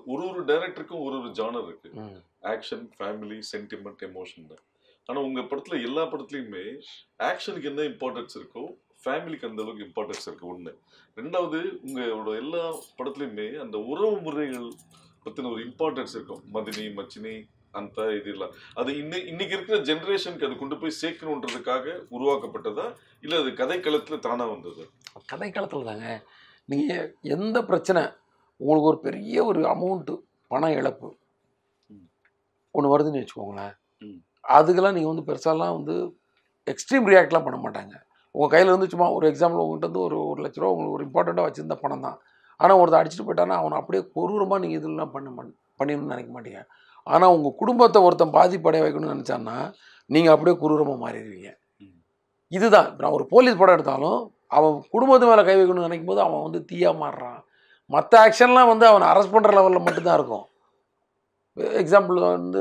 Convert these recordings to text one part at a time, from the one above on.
ஒரு ஒரு டைரக்டருக்கும் ஒரு ஒரு ஜானர் இருக்கு ம். ஆக்ஷன் ஃபேமிலி சென்டிமெண்ட் எமோஷன் ஆனா உங்க படத்துல எல்லா படத்துலயுமே ஆக்ஷனுக்கு என்ன இம்பார்ட்டன்ஸ் இருக்கோ ஃபேமிலிக்கு அந்த அளவுக்கு இம்பார்ட்டன்ஸ் இருக்கு ஒண்ணு ரெண்டாவது உங்களோட எல்லா படத்துலயுமே அந்த உறவு முறைகள் பத்தின ஒரு இம்பார்ட்டன்ஸ் இருக்கும் மதினி மச்சினி அந்த இது எல்லாம் அது இன்னை இன்னைக்கு இருக்கிற ஜெனரேஷனுக்கு அது கொண்டு போய் சேர்க்கணுன்றதுக்காக உருவாக்கப்பட்டதா இல்ல அது கதைக்களத்துல தானா வந்தது கதை காலத்தில் தாங்க நீங்கள் எந்த பிரச்சனை உங்களுக்கு ஒரு பெரிய ஒரு அமௌண்ட்டு பண இழப்பு ம். ஒன்று வருதுன்னு வச்சுக்கோங்களேன் ம். அதுக்கெல்லாம் நீங்கள் வந்து பெருசாலாம் வந்து எக்ஸ்ட்ரீம் ரியாக்ட்லாம் பண்ண மாட்டாங்க உங்கள் கையில் வந்து சும்மா ஒரு எக்ஸாம்பிள் உங்கள்கிட்ட வந்து ஒரு ஒரு லட்ச ரூபா உங்களுக்கு ஒரு இம்பார்ட்டண்ட்டாக வச்சுருந்த பணம் தான் ஆனால் ஒருத்தர் அடிச்சுட்டு போயிட்டானா அவனை அப்படியே கொரூரமாக நீங்கள் இதெல்லாம் பண்ண மாட் பண்ணிடணும்னு நினைக்க மாட்டீங்க ஆனால் உங்கள் குடும்பத்தை ஒருத்தன் பாதிப்படைய வைக்கணும்னு நினச்சான்னா நீங்கள் அப்படியே குரூரமாக மாறிடுவீங்க ம். இதுதான் இப்ப நான் ஒரு போலீஸ் படம் எடுத்தாலும் அவன் குடும்பத்து மேலே கை வைக்கணும்னு நினைக்கும் போது அவன் வந்து தீயா மாறுறான் மற்ற ஆக்ஷன்லாம் வந்து அவனை அரெஸ்ட் பண்ணுற லெவலில் மட்டும்தான் இருக்கும் எக்ஸாம்பிள் வந்து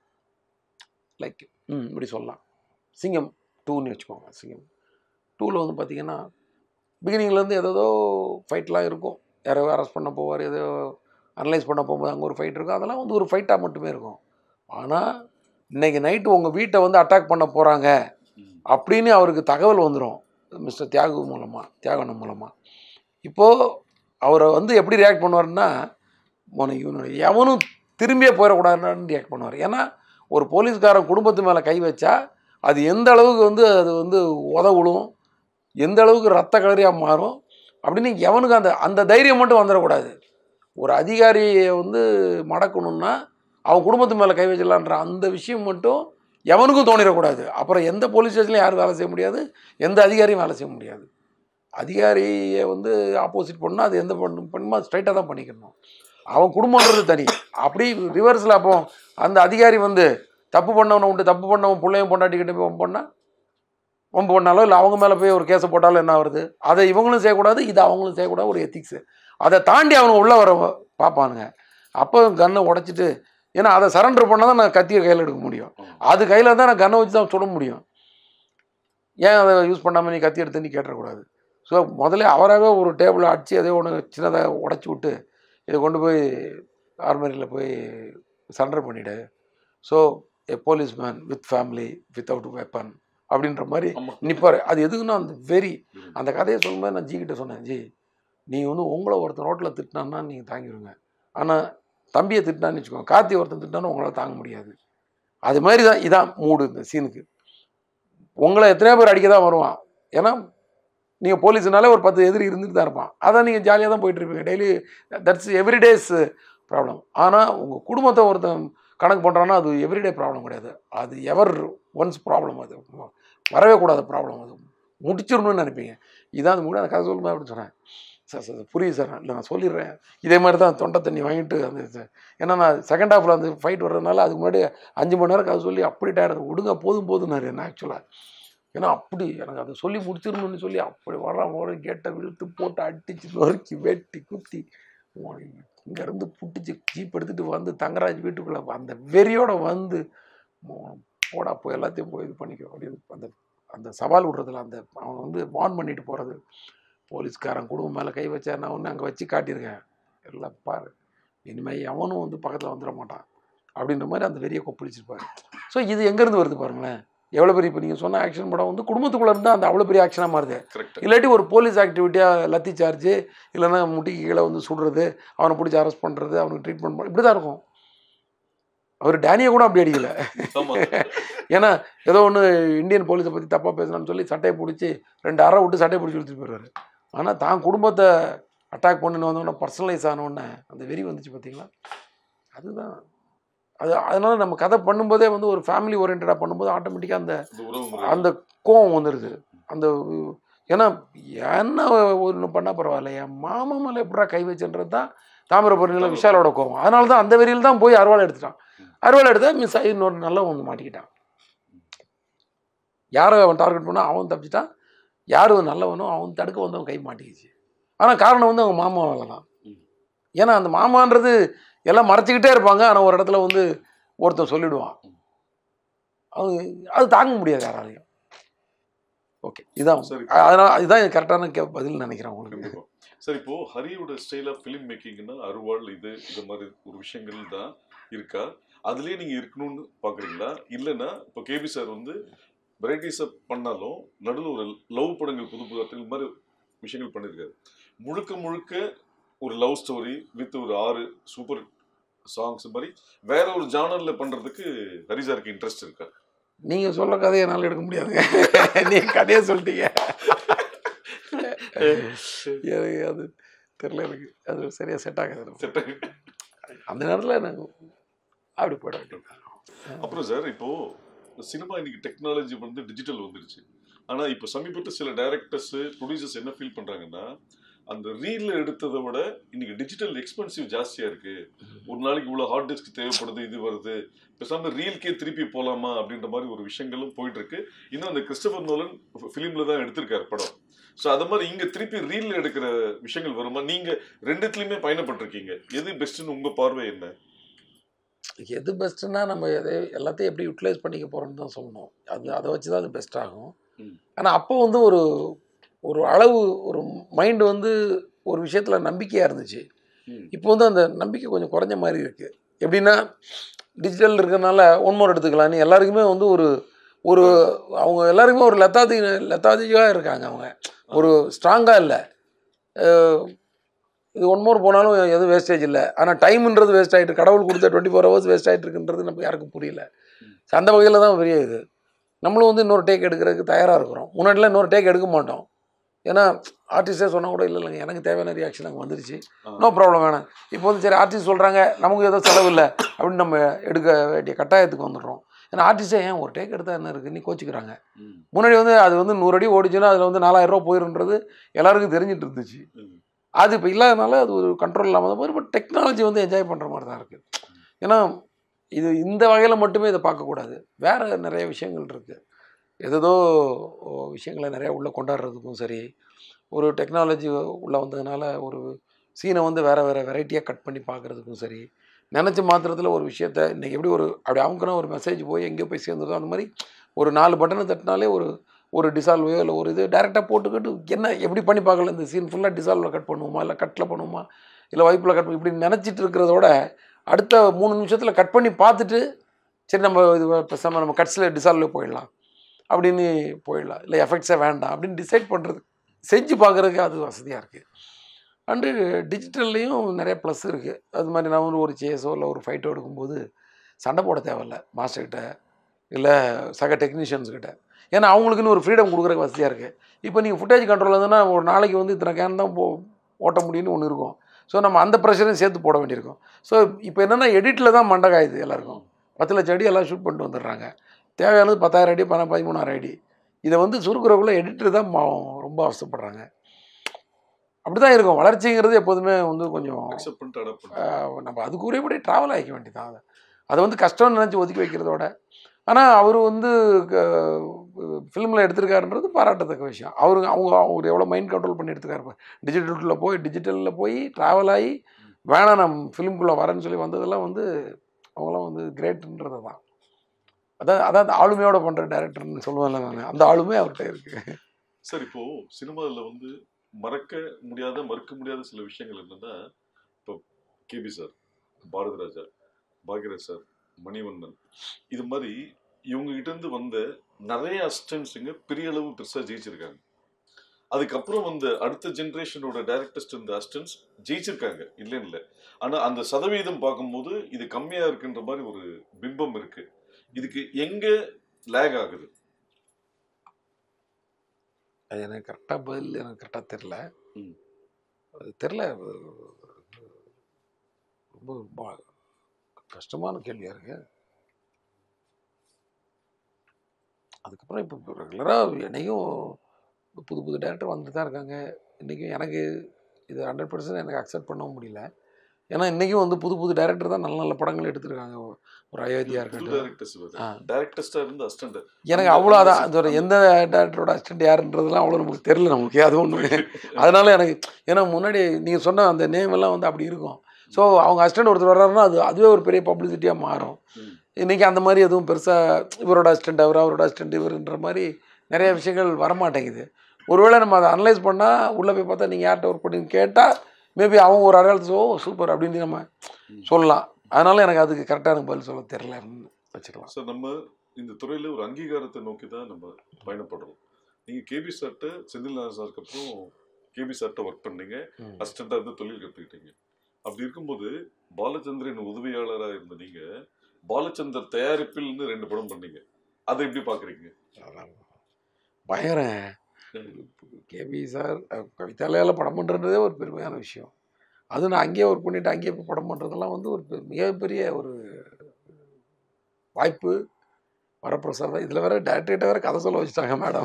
லைக் ம் இப்படி சொல்லலாம் சிங்கம் டூன்னு வச்சுக்கோங்க சிங்கம் டூவில் வந்து பார்த்தீங்கன்னா பிகினிங்லேருந்து ஏதோ ஃபைட்லாம் இருக்கும் யாரோ அரெஸ்ட் பண்ண போவார் ஏதோ அனலைஸ் பண்ண போகும்போது அங்கே ஒரு ஃபைட் இருக்கும் அதெல்லாம் வந்து ஒரு ஃபைட்டாக மட்டுமே இருக்கும் ஆனால் இன்னைக்கு நைட்டு உங்கள் வீட்டை வந்து அட்டாக் பண்ண போகிறாங்க ம். அப்படின்னு அவருக்கு தகவல் வந்துடும் மிஸ்டர் தியாகு மூலமாக தியாகனம் மூலமாக இப்போது அவரை வந்து எப்படி ரியாக்ட் பண்ணுவாருன்னா உன இவனு எவனும் திரும்பியே போயிடக்கூடாதுன்னு ரியாக்ட் பண்ணுவார் ஏன்னா ஒரு போலீஸ்காரன் குடும்பத்து மேலே கை வச்சா அது எந்த அளவுக்கு வந்து அது வந்து உதவுளும் எந்த அளவுக்கு ரத்த கலரியாக மாறும் அப்படின்னு எவனுக்கு அந்த அந்த தைரியம் மட்டும் வந்துடக்கூடாது ஒரு அதிகாரியை வந்து மடக்கணும்னா அவன் குடும்பத்து மேலே கை வச்சிடலான்ற அந்த விஷயம் மட்டும் எவனுக்கும் தோணிடக்கூடாது அப்புறம் எந்த போலீஸ் ஸ்டேஷன்லையும் யாரும் வேலை செய்ய முடியாது எந்த அதிகாரியும் வேலை செய்ய முடியாது அதிகாரியை வந்து ஆப்போசிட் பண்ணால் அது எந்த பண்ணு பண்ணுமோ அது ஸ்ட்ரைட்டாக தான் பண்ணிக்கணும் அவன் குடும்பன்றது தனி அப்படி ரிவர்ஸில் அப்போ அந்த அதிகாரி வந்து தப்பு பண்ணவனை உண்டு தப்பு பண்ணவன் பிள்ளையும் பொண்டாட்டிக்கிட்ட போய் வம்பு பண்ணா வம்பு பண்ணாலோ இல்லை அவங்க மேலே போய் ஒரு கேஸை போட்டாலும் என்ன வருது அதை இவங்களும் செய்யக்கூடாது இதை அவங்களும் செய்யக்கூடாது ஒரு எத்திக்ஸு அதை தாண்டி அவனுங்க உள்ளே வர பார்ப்பானுங்க அப்போ கன்னை உடைச்சிட்டு ஏன்னா அதை சரண்டர் பண்ணால் தான் நான் கத்தியை கையில் எடுக்க முடியும் அது கையில் தான் நான் கன்னை வச்சு தான் சுட முடியும் ஏன் அதை யூஸ் பண்ணாமல் நீ கத்தி எடுத்து நீ கேட்டக்கூடாது ஸோ முதல்ல அவராகவே ஒரு டேபிளை அடித்து அதே ஒன்று சின்னதாக உடச்சி விட்டு இதை கொண்டு போய் ஆர்மரியில் போய் சரண்டர் பண்ணிவிடு so a policeman with family without weapon அப்படின்ற மாதிரி ஆமா. நிற்பார் அது எதுக்குன்னா அந்த வெறி ம். அந்த கதையை சொல்லும்போது நான் ஜி கிட்ட சொன்னேன் ஜி நீ வந்து உங்களை ஒருத்தன் ரோட்டில் திட்டினான்னா நீங்கள் தாங்கிடுங்க ஆனால் தம்பியை திட்டினான்னு வச்சுக்கோங்க கார்த்தி ஒருத்தன் திட்டினாலும் உங்களால் தாங்க முடியாது அது மாதிரி தான் இதான் மூடு இந்த சீனுக்கு உங்களை எத்தனையோ பேர் அடிக்க தான் வருவான் ஏன்னா நீங்கள் போலீஸ்னாலே ஒரு பத்து எதிரி இருந்துட்டு தான் இருப்பான் அதான் நீங்கள் ஜாலியாக தான் போயிட்டு இருப்பீங்க டெய்லி தட்ஸ் எவ்ரிடேஸ் ப்ராப்ளம் ஆனால் உங்கள் குடும்பத்தை ஒருத்தன் கணக்கு பண்ணுறான்னா அது எவ்ரிடே ப்ராப்ளம் கிடையாது அது எவர் ஒன்ஸ் ப்ராப்ளம் அது வரவே கூடாத ப்ராப்ளம் அது முடிச்சிடணும்னு நினைப்பீங்க இதான் அது முடியாது அந்த கதை சொல்லும்போது அப்படின்னு சொன்னேன் சார் சார் புரியுது சார் இல்லை நான் சொல்லிடுறேன் இதே மாதிரி தான் தொண்டை தண்ணி வாங்கிட்டு அந்த இது- ஏன்னா நான் செகண்ட் ஹாஃபில் அந்த ஃபைட் வர்றதுனால அதுக்கு முன்னாடி அஞ்சு மணி நேரம் கதை சொல்லி அப்படி டயர்டு விடுங்க போதும் போதும்னாரு என்ன ஆக்சுவலாக ஏன்னா அப்படி எனக்கு அதை சொல்லி முடிச்சிடணும்னு சொல்லி அப்படி வர்றான் ஒரு கேட்டை இழுத்து போட்டு அடிச்சு நொறுக்கி வெட்டி குத்தி இங்கேருந்து புட்டிச்சு ஜீப் எடுத்துகிட்டு வந்து தங்கராஜ் வீட்டுக்குள்ளே அந்த வெறியோட வந்து மோ- போடா போய் எல்லாத்தையும் போய் இது பண்ணிக்கோ அப்படின்னு அந்த அந்த சவால் விடுறதுல அந்த அவன் வந்து வார்ன் பண்ணிட்டு போகிறது போலீஸ்காரன் குடும்பம் மேலே கை வச்சா நான் ஒன்று அங்கே வச்சு காட்டியிருக்கேன் எல்லாம் பாரு இனிமேல் எவனும் வந்து பக்கத்தில் வந்துட மாட்டான் அப்படின்ற மாதிரி அந்த வெறியை கொப்பளிச்சிருப்பாரு ஸோ இது எங்கேருந்து வருது பாருங்களேன் எவ்வளோ பெரிய இப்போ நீங்கள் சொன்ன ஆக்ஷன் படம் வந்து குடும்பத்துக்குள்ளே இருந்தால் அந்த அவ்வளோ பெரிய ஆக்ஷனாக மாறுது கரெக்ட் இல்லாட்டி ஒரு போலீஸ் ஆக்டிவிட்டியாக லத்தி சார்ஜ் இல்லைன்னா முட்டிக்கு கீழே வந்து சுடுறது அவனை பிடிச்சி அரெஸ்ட் பண்ணுறது அவனுக்கு ட்ரீட்மெண்ட் பண்ண இப்படி தான் இருக்கும் அவர் டேனியை கூட அப்படி அடிக்கல ஆமா ஏன்னா ஏதோ ஒன்று இந்தியன் போலீஸை பற்றி தப்பாக பேசணும்னு சொல்லி சட்டையை பிடிச்சி ரெண்டு அறை விட்டு சட்டையை பிடிச்சி இழுத்துட்டு போயிடுவாரு ஆனால் தான் குடும்பத்தை அட்டாக் பண்ணுன்னு வந்தோடனே பர்சனலைஸ் ஆனோடனே அந்த வெறி வந்துச்சு பார்த்தீங்களா அதுதான் அது அதனால நம்ம கதை பண்ணும்போதே வந்து ஒரு ஃபேமிலி ஓரியன்டாக பண்ணும்போது ஆட்டோமேட்டிக்காக அந்த இந்த உறவு முறை அந்த கோவம் வந்துடுது அந்த ஏன்னா என்ன ஒன்று பண்ணால் பரவாயில்ல என் மாமா மேலே எப்படா கை வச்சுன்றது தான் தாமிரபரணியில் விஷாலோட கோவம் அதனால தான் அந்த வெறியில் தான் போய் அருவாள் எடுத்துட்டான் அருவாள் எடுத்தா மிஸ் ஆகி இன்னொரு நல்ல வந்து மாட்டிக்கிட்டான் யாரை அவன் டார்கெட் பண்ணா அவன் தப்பிச்சிட்டான் யார் நல்லவனோ அவன் தடுக்க வந்தவன் கை மாட்டிக்கிச்சு ஆனால் காரணம் வந்து அவங்க மாமா வேலை தான் ம். ஏன்னா அந்த மாமான்றது எல்லாம் மறைச்சிக்கிட்டே இருப்பாங்க ஆனால் ஒரு இடத்துல வந்து ஒருத்தன் சொல்லிடுவான் அது அது தாங்க முடியாது யாராலையும் ஓகே இதான் சரி அதனால் இதுதான் கரெக்டான கே பதில் நினைக்கிறேன் உங்களுக்கு கண்டிப்பா சார் இப்போ ஹரியோட ஸ்டைல் ஆஃப் ஃபிலிம் மேக்கிங்னா அருவாள் இது இந்த மாதிரி ஒரு விஷயங்கள் தான் இருக்கா அதுலயே நீங்க இருக்கணும்னு பாக்குறீங்களா இல்லைன்னா இப்போ கேபி சார் வந்து வெரைட்டிஸை பண்ணாலும் நடுவில் ஒரு லவ் படங்கள் புது புது அர்த்தங்கள் மாதிரி விஷயங்கள் பண்ணியிருக்காரு முழுக்க முழுக்க ஒரு லவ் ஸ்டோரி வித் ஒரு ஆறு சூப்பர் சாங்ஸ் மாதிரி வேற ஒரு ஜானர்ல பண்றதுக்கு ஹரி சாருக்கு இன்ட்ரெஸ்ட் இருக்கா நீங்கள் சொல்ல கதையை என்னால் எடுக்க முடியாதுங்க நீங்கள் கதையை சொல்லிட்டீங்க எனக்கு அது தெரில எனக்கு அது சரியாக செட் ஆகாது எனக்கு. அந்த நேரத்தில் நான் அப்படி போயிட வேண்டியது அப்புறம் சார் இப்போ சினிமா இன்னைக்கு டெக்னாலஜி வந்து டிஜிட்டல் வந்துருச்சு ஆனா இப்போ சமீபத்தில் சில டைரக்டர்ஸ் ப்ரொடியூசர்ஸ் என்ன ஃபீல் பண்றாங்கன்னா அந்த ரீல்ல எடுத்ததை விட இன்னைக்கு டிஜிட்டல் எக்ஸ்பென்சிவ் ஜாஸ்தியா இருக்கு ஒரு நாளைக்கு இவ்வளவு ஹார்ட் டிஸ்க் தேவைப்படுது இது வருது பேசாம ரீல்கே திருப்பி போலாமா அப்படின்ற மாதிரி ஒரு விஷயங்களும் போயிட்டு இருக்கு இன்னும் அந்த கிறிஸ்டபர் நோலன் ஃபிலிம்ல தான் எடுத்திருக்காரு படம் ஸோ அது மாதிரி இங்க திருப்பி ரீல்ல எடுக்கிற விஷயங்கள் வருமா நீங்க ரெண்டுத்துலயுமே பயணப்பட்டிருக்கீங்க எது பெஸ்ட்னு உங்க பார்வை என்ன எது பெஸ்ட்டுன்னா நம்ம எதை எல்லாத்தையும் எப்படி யூட்டிலைஸ் பண்ணிக்க போகிறோம்னு தான் சொல்லணும் அது அதை வச்சு தான் அது பெஸ்ட் ஆகும் ம். ஆனால் அப்போ வந்து ஒரு ஒரு அளவு ஒரு மைண்டு வந்து ஒரு விஷயத்தில் நம்பிக்கையாக இருந்துச்சு ம். இப்போ வந்து அந்த நம்பிக்கை கொஞ்சம் குறைஞ்ச மாதிரி இருக்குது எப்படின்னா டிஜிட்டல் இருக்கிறனால ஒன்மோர் எடுத்துக்கலாம்னு எல்லாருக்குமே வந்து ஒரு ஒரு அவங்க எல்லாருக்குமே ஒரு லத்தாதி லத்தாதிக்காக இருக்காங்க அவங்க ஒரு ஸ்ட்ராங்காக இல்லை இது ஒன் மோர் போனாலும் எதுவும் வேஸ்டேஜ் இல்லை ஆனால் டைம்ன்றது வேஸ்ட் ஆகிட்டு கடவுள் கொடுத்த டுவெண்ட்டி ஃபோர் ஹவர்ஸ் வேஸ்ட் ஆகிட்டு இருக்குன்றது நம்ம யாருக்கும் புரியல So, அந்த வகையில் தான் பெரிய இது நம்மளும் வந்து இன்னொரு டேக் எடுக்கிறதுக்கு தயாராக இருக்கிறோம் முன்னாடிலாம் இன்னொரு டேக் எடுக்க மாட்டோம் ஏன்னா ஆர்டிஸ்டே சொன்னால் கூட இல்லை இல்லைங்க எனக்கு தேவையான ரியாக்ஷன் அங்கே வந்துருச்சு ஆ. நோ ப்ராப்ளம் வேணாம் இப்போ வந்து சரி ஆர்டிஸ்ட் சொல்கிறாங்க நமக்கு ஏதோ செலவு இல்லை அப்படின்னு நம்ம எடுக்க வேண்டிய கட்டாயத்துக்கு வந்துடுறோம் ஏன்னா ஆர்டிஸ்டே ஏன் ஒரு டேக் எடுத்தால் என்ன இருக்குது நீ கோச்சிக்கிறாங்க ம். முன்னாடி வந்து அது வந்து நூறு அடி ஓடிச்சுன்னா அதில் வந்து நாலாயிரம் ரூபா போயிருன்றது எல்லாருக்கும் தெரிஞ்சிட்டு இருந்துச்சு ம். அது இப்போ இல்லாதனால அது ஒரு கண்ட்ரோல் இல்லாமல் தான் போயிரு பட் டெக்னாலஜி வந்து என்ஜாய் பண்ணுற மாதிரி தான் இருக்குது ஏன்னா இது இந்த வகையில் மட்டுமே இதை பார்க்கக்கூடாது வேறு நிறைய விஷயங்கள் இருக்குது எதோ விஷயங்களை நிறையா உள்ளே கொண்டாடுறதுக்கும் சரி ஒரு டெக்னாலஜி உள்ளே வந்ததுனால ஒரு சீனை வந்து வேறு வேறு வெரைட்டியாக கட் பண்ணி பார்க்குறதுக்கும் சரி நினச்ச மாத்திரத்தில் ஒரு விஷயத்த இன்றைக்கி எப்படி ஒரு அப்படி அமுக்குனா ஒரு மெசேஜ் போய் எங்கேயோ போய் சேர்ந்துருதோ அந்த மாதிரி ஒரு நாலு பட்டனை தட்டினாலே ஒரு ஒரு டிசால்வையோ இல்லை ஒரு இது டேரெக்டாக போட்டுக்கிட்டு என்ன எப்படி பண்ணி பார்க்கல இந்த சீன் ஃபுல்லாக டிசால்வில் கட் பண்ணுவோமா இல்லை கட்டில் பண்ணுவோமா இல்லை வைப்பில் கட் பண்ணி இப்படி நினச்சிட்டு இருக்கிறதோட அடுத்த மூணு நிமிஷத்தில் கட் பண்ணி பார்த்துட்டு சரி நம்ம இது பேசாமல் நம்ம கட்ஸில் டிசால்வில் போயிடலாம் அப்படின்னு போயிடலாம் இல்லை எஃபெக்ட்ஸே வேண்டாம் அப்படின்னு டிசைட் பண்ணுறது செஞ்சு பார்க்குறதுக்கு அது வசதியாக இருக்குது அண்டு டிஜிட்டல்லையும் நிறைய ப்ளஸ் இருக்குது அது மாதிரி நான் வந்து ஒரு சேஸோ இல்லை ஒரு ஃபைட்டோ எடுக்கும்போது சண்டை போட தேவையில்ல மாஸ்டர்கிட்ட இல்லை சக டெக்னீஷியன்ஸ்கிட்ட ஏன்னா அவங்களுக்குன்னு ஒரு ஃப்ரீடம் கொடுக்குறக்கு வசதியாக இருக்குது இப்போ நீங்கள் ஃபுட்டேஜ் கண்ட்ரோல் இருந்ததுன்னா ஒரு நாளைக்கு வந்து இத்தனை கேன் தான் போ ஓட்ட முடியும்னு ஒன்று இருக்கும் ஸோ நம்ம அந்த ப்ரெஷரையும் சேர்த்து போட வேண்டியிருக்கும் ஸோ இப்போ என்னென்னா எடிட்டில் தான் மண்டை காயுது எல்லாருக்கும் பத்து லட்சம் அடி எல்லாம் ஷூட் பண்ணிட்டு வந்துடுறாங்க தேவையானது பத்தாயிரம் அடி பணம் பதிமூணாயிரம் அடி இதை வந்து சுருக்குறக்குள்ளே எடிட்டர் தான் பாவம் ரொம்ப அவசரப்படுறாங்க அப்படி தான் இருக்கும் வளர்ச்சிங்கிறது எப்போதுமே வந்து கொஞ்சம் அக்செப்ட் பண்ணிட்டு அடாப்ட் பண்ணிட்டு ஆஹ், நம்ம அதுக்கு உரியபடி ட்ராவல் ஆகிக்க வேண்டியதான் அதை அதை வந்து கஷ்டம்னு நினச்சி ஒதுக்கி வைக்கிறதோட ஆனால் அவர் வந்து ஃபிலிமில் எடுத்திருக்காருன்றது பாராட்டத்தக்க விஷயம் அவரு அவங்க அவர் எவ்வளோ மைண்ட் கண்ட்ரோல் பண்ணி எடுத்துக்காரு டிஜிட்டலில் போய் டிஜிட்டலில் போய் ட்ராவல் ஆகி வேணாம் நான் ஃபிலிம்குள்ளே வரேன்னு சொல்லி வந்ததெல்லாம் வந்து அவங்களாம் வந்து கிரேட்டுன்றது தான் அதான் அதான் அந்த ஆளுமையோட பண்ணுற டேரக்டர்னு சொல்லுவேன்ல நான் அந்த ஆளுமே அவர்கிட்ட இருக்குது சார் இப்போ சினிமாவில் வந்து மறக்க முடியாத மறுக்க முடியாத சில விஷயங்கள் என்னன்னா இப்போ KB sir Bharathiraja Bhagyaraj sir Manivannan இது மாதிரி இவங்க கிட்ட இருந்து வந்த நிறைய அசிஸ்டன்ஸுங்க பெரிய அளவு பெருசா ஜெயிச்சிருக்காங்க அதுக்கப்புறம் வந்த அடுத்த ஜென்ரேஷனோட டேரக்டர்ஸ் இருந்த அசிஸ்டன்ஸ் ஜெயிச்சிருக்காங்க இல்லைன்னு இல்லை ஆனா அந்த சதவீதம் பார்க்கும்போது இது கம்மியா இருக்குன்ற மாதிரி ஒரு பிம்பம் இருக்கு இதுக்கு எங்க லேக் ஆகுது அது எனக்கு கரெக்டாக பதில் எனக்கு கரெக்டாக தெரில ம். அது தெரில ரொம்ப பா- கஷ்டமான கேள்வியாக இருக்கு அதுக்கப்புறம் இப்போ ரெகுலராக என்னைக்கும் புது புது டேரக்டர் வந்துட்டு தான் இருக்காங்க இன்றைக்கும் எனக்கு இது ஹண்ட்ரட் பர்சன்ட் எனக்கு அக்செப்ட் பண்ணவும் முடியல ஏன்னா இன்றைக்கும் வந்து புது புது டேரக்டர் தான் நல்ல நல்ல படங்கள் எடுத்திருக்காங்க ஒரு அயோத்தியா புது இருக்கட்டும் டேரக்டர்ஸ் ஆ. டேரக்டர்ஸா இருந்து அசிஸ்டன்ட் எனக்கு அந்த- அவ்வளோ அதான் அந்த அது ஒரு எந்த டேரக்டரோட அசிஸ்டன்ட் யாருன்றதுலாம் அவ்வளோ நமக்கு தெரியல நமக்கு அது ஒன்று அதனால எனக்கு ஏன்னா முன்னாடி நீங்கள் சொன்ன அந்த நேம் எல்லாம் வந்து அப்படி இருக்கும் ஸோ அவங்க அசிஸ்டன்ட் ஒருத்தர் வர்றாருன்னா அது அதுவே ஒரு பெரிய பப்ளிசிட்டியாக மாறும் ம். இன்றைக்கி அந்த மாதிரி எதுவும் பெருசாக இவரோட அசிஸ்டன்ட் அவர் அவரோட அசிஸ்டன்ட் இவருன்ற மாதிரி நிறைய விஷயங்கள் வரமாட்டேங்குது ஒருவேளை நம்ம அதை அனலைஸ் பண்ணால் உள்ளே போய் பார்த்தா நீங்கள் யார்கிட்ட ஒர்க் பண்ணி கேட்டால் மேபி அவங்க ஒரு அடையாளத்து ஓ சூப்பர் அப்படின்னு நம்ம சொல்லலாம் அதனால எனக்கு அதுக்கு கரெக்டாக எனக்கு பதில் சொல்ல தெரில அப்படின்னு வச்சுக்கலாம் சார் நம்ம இந்த துறையில ஒரு அங்கீகாரத்தை நோக்கி தான் நம்ம பயணப்படுறோம் நீங்க கேபி சார்ட்ட செந்தில் நாராயண சாருக்கு அப்புறம் கேபி சார்ட்ட ஒர்க் பண்ணீங்க ம். அசிஸ்டண்டா இருந்து தொழில் கற்றுக்கிட்டீங்க அப்படி இருக்கும்போது பாலச்சந்திரன் உதவியாளரா இருந்த நீங்க பாலச்சந்தர் தயாரிப்பில்னு ரெண்டு படம் பண்ணீங்க அதை எப்படி பாக்குறீங்க அதான் பயங்கர கேபி சார் கவிதாலயால் படம் பண்ணுறதே ஒரு பெருமையான விஷயம் அது நான் அங்கேயே ஒர்க் பண்ணிவிட்டு அங்கேயே போய் படம் பண்ணுறதெல்லாம் வந்து ஒரு பெ- மிகப்பெரிய ஒரு வாய்ப்பு வரப்பிரசாதம் இதில் வேற டேரக்டர்கிட்ட வேற கதை சொல்ல வச்சுட்டாங்க மேடம்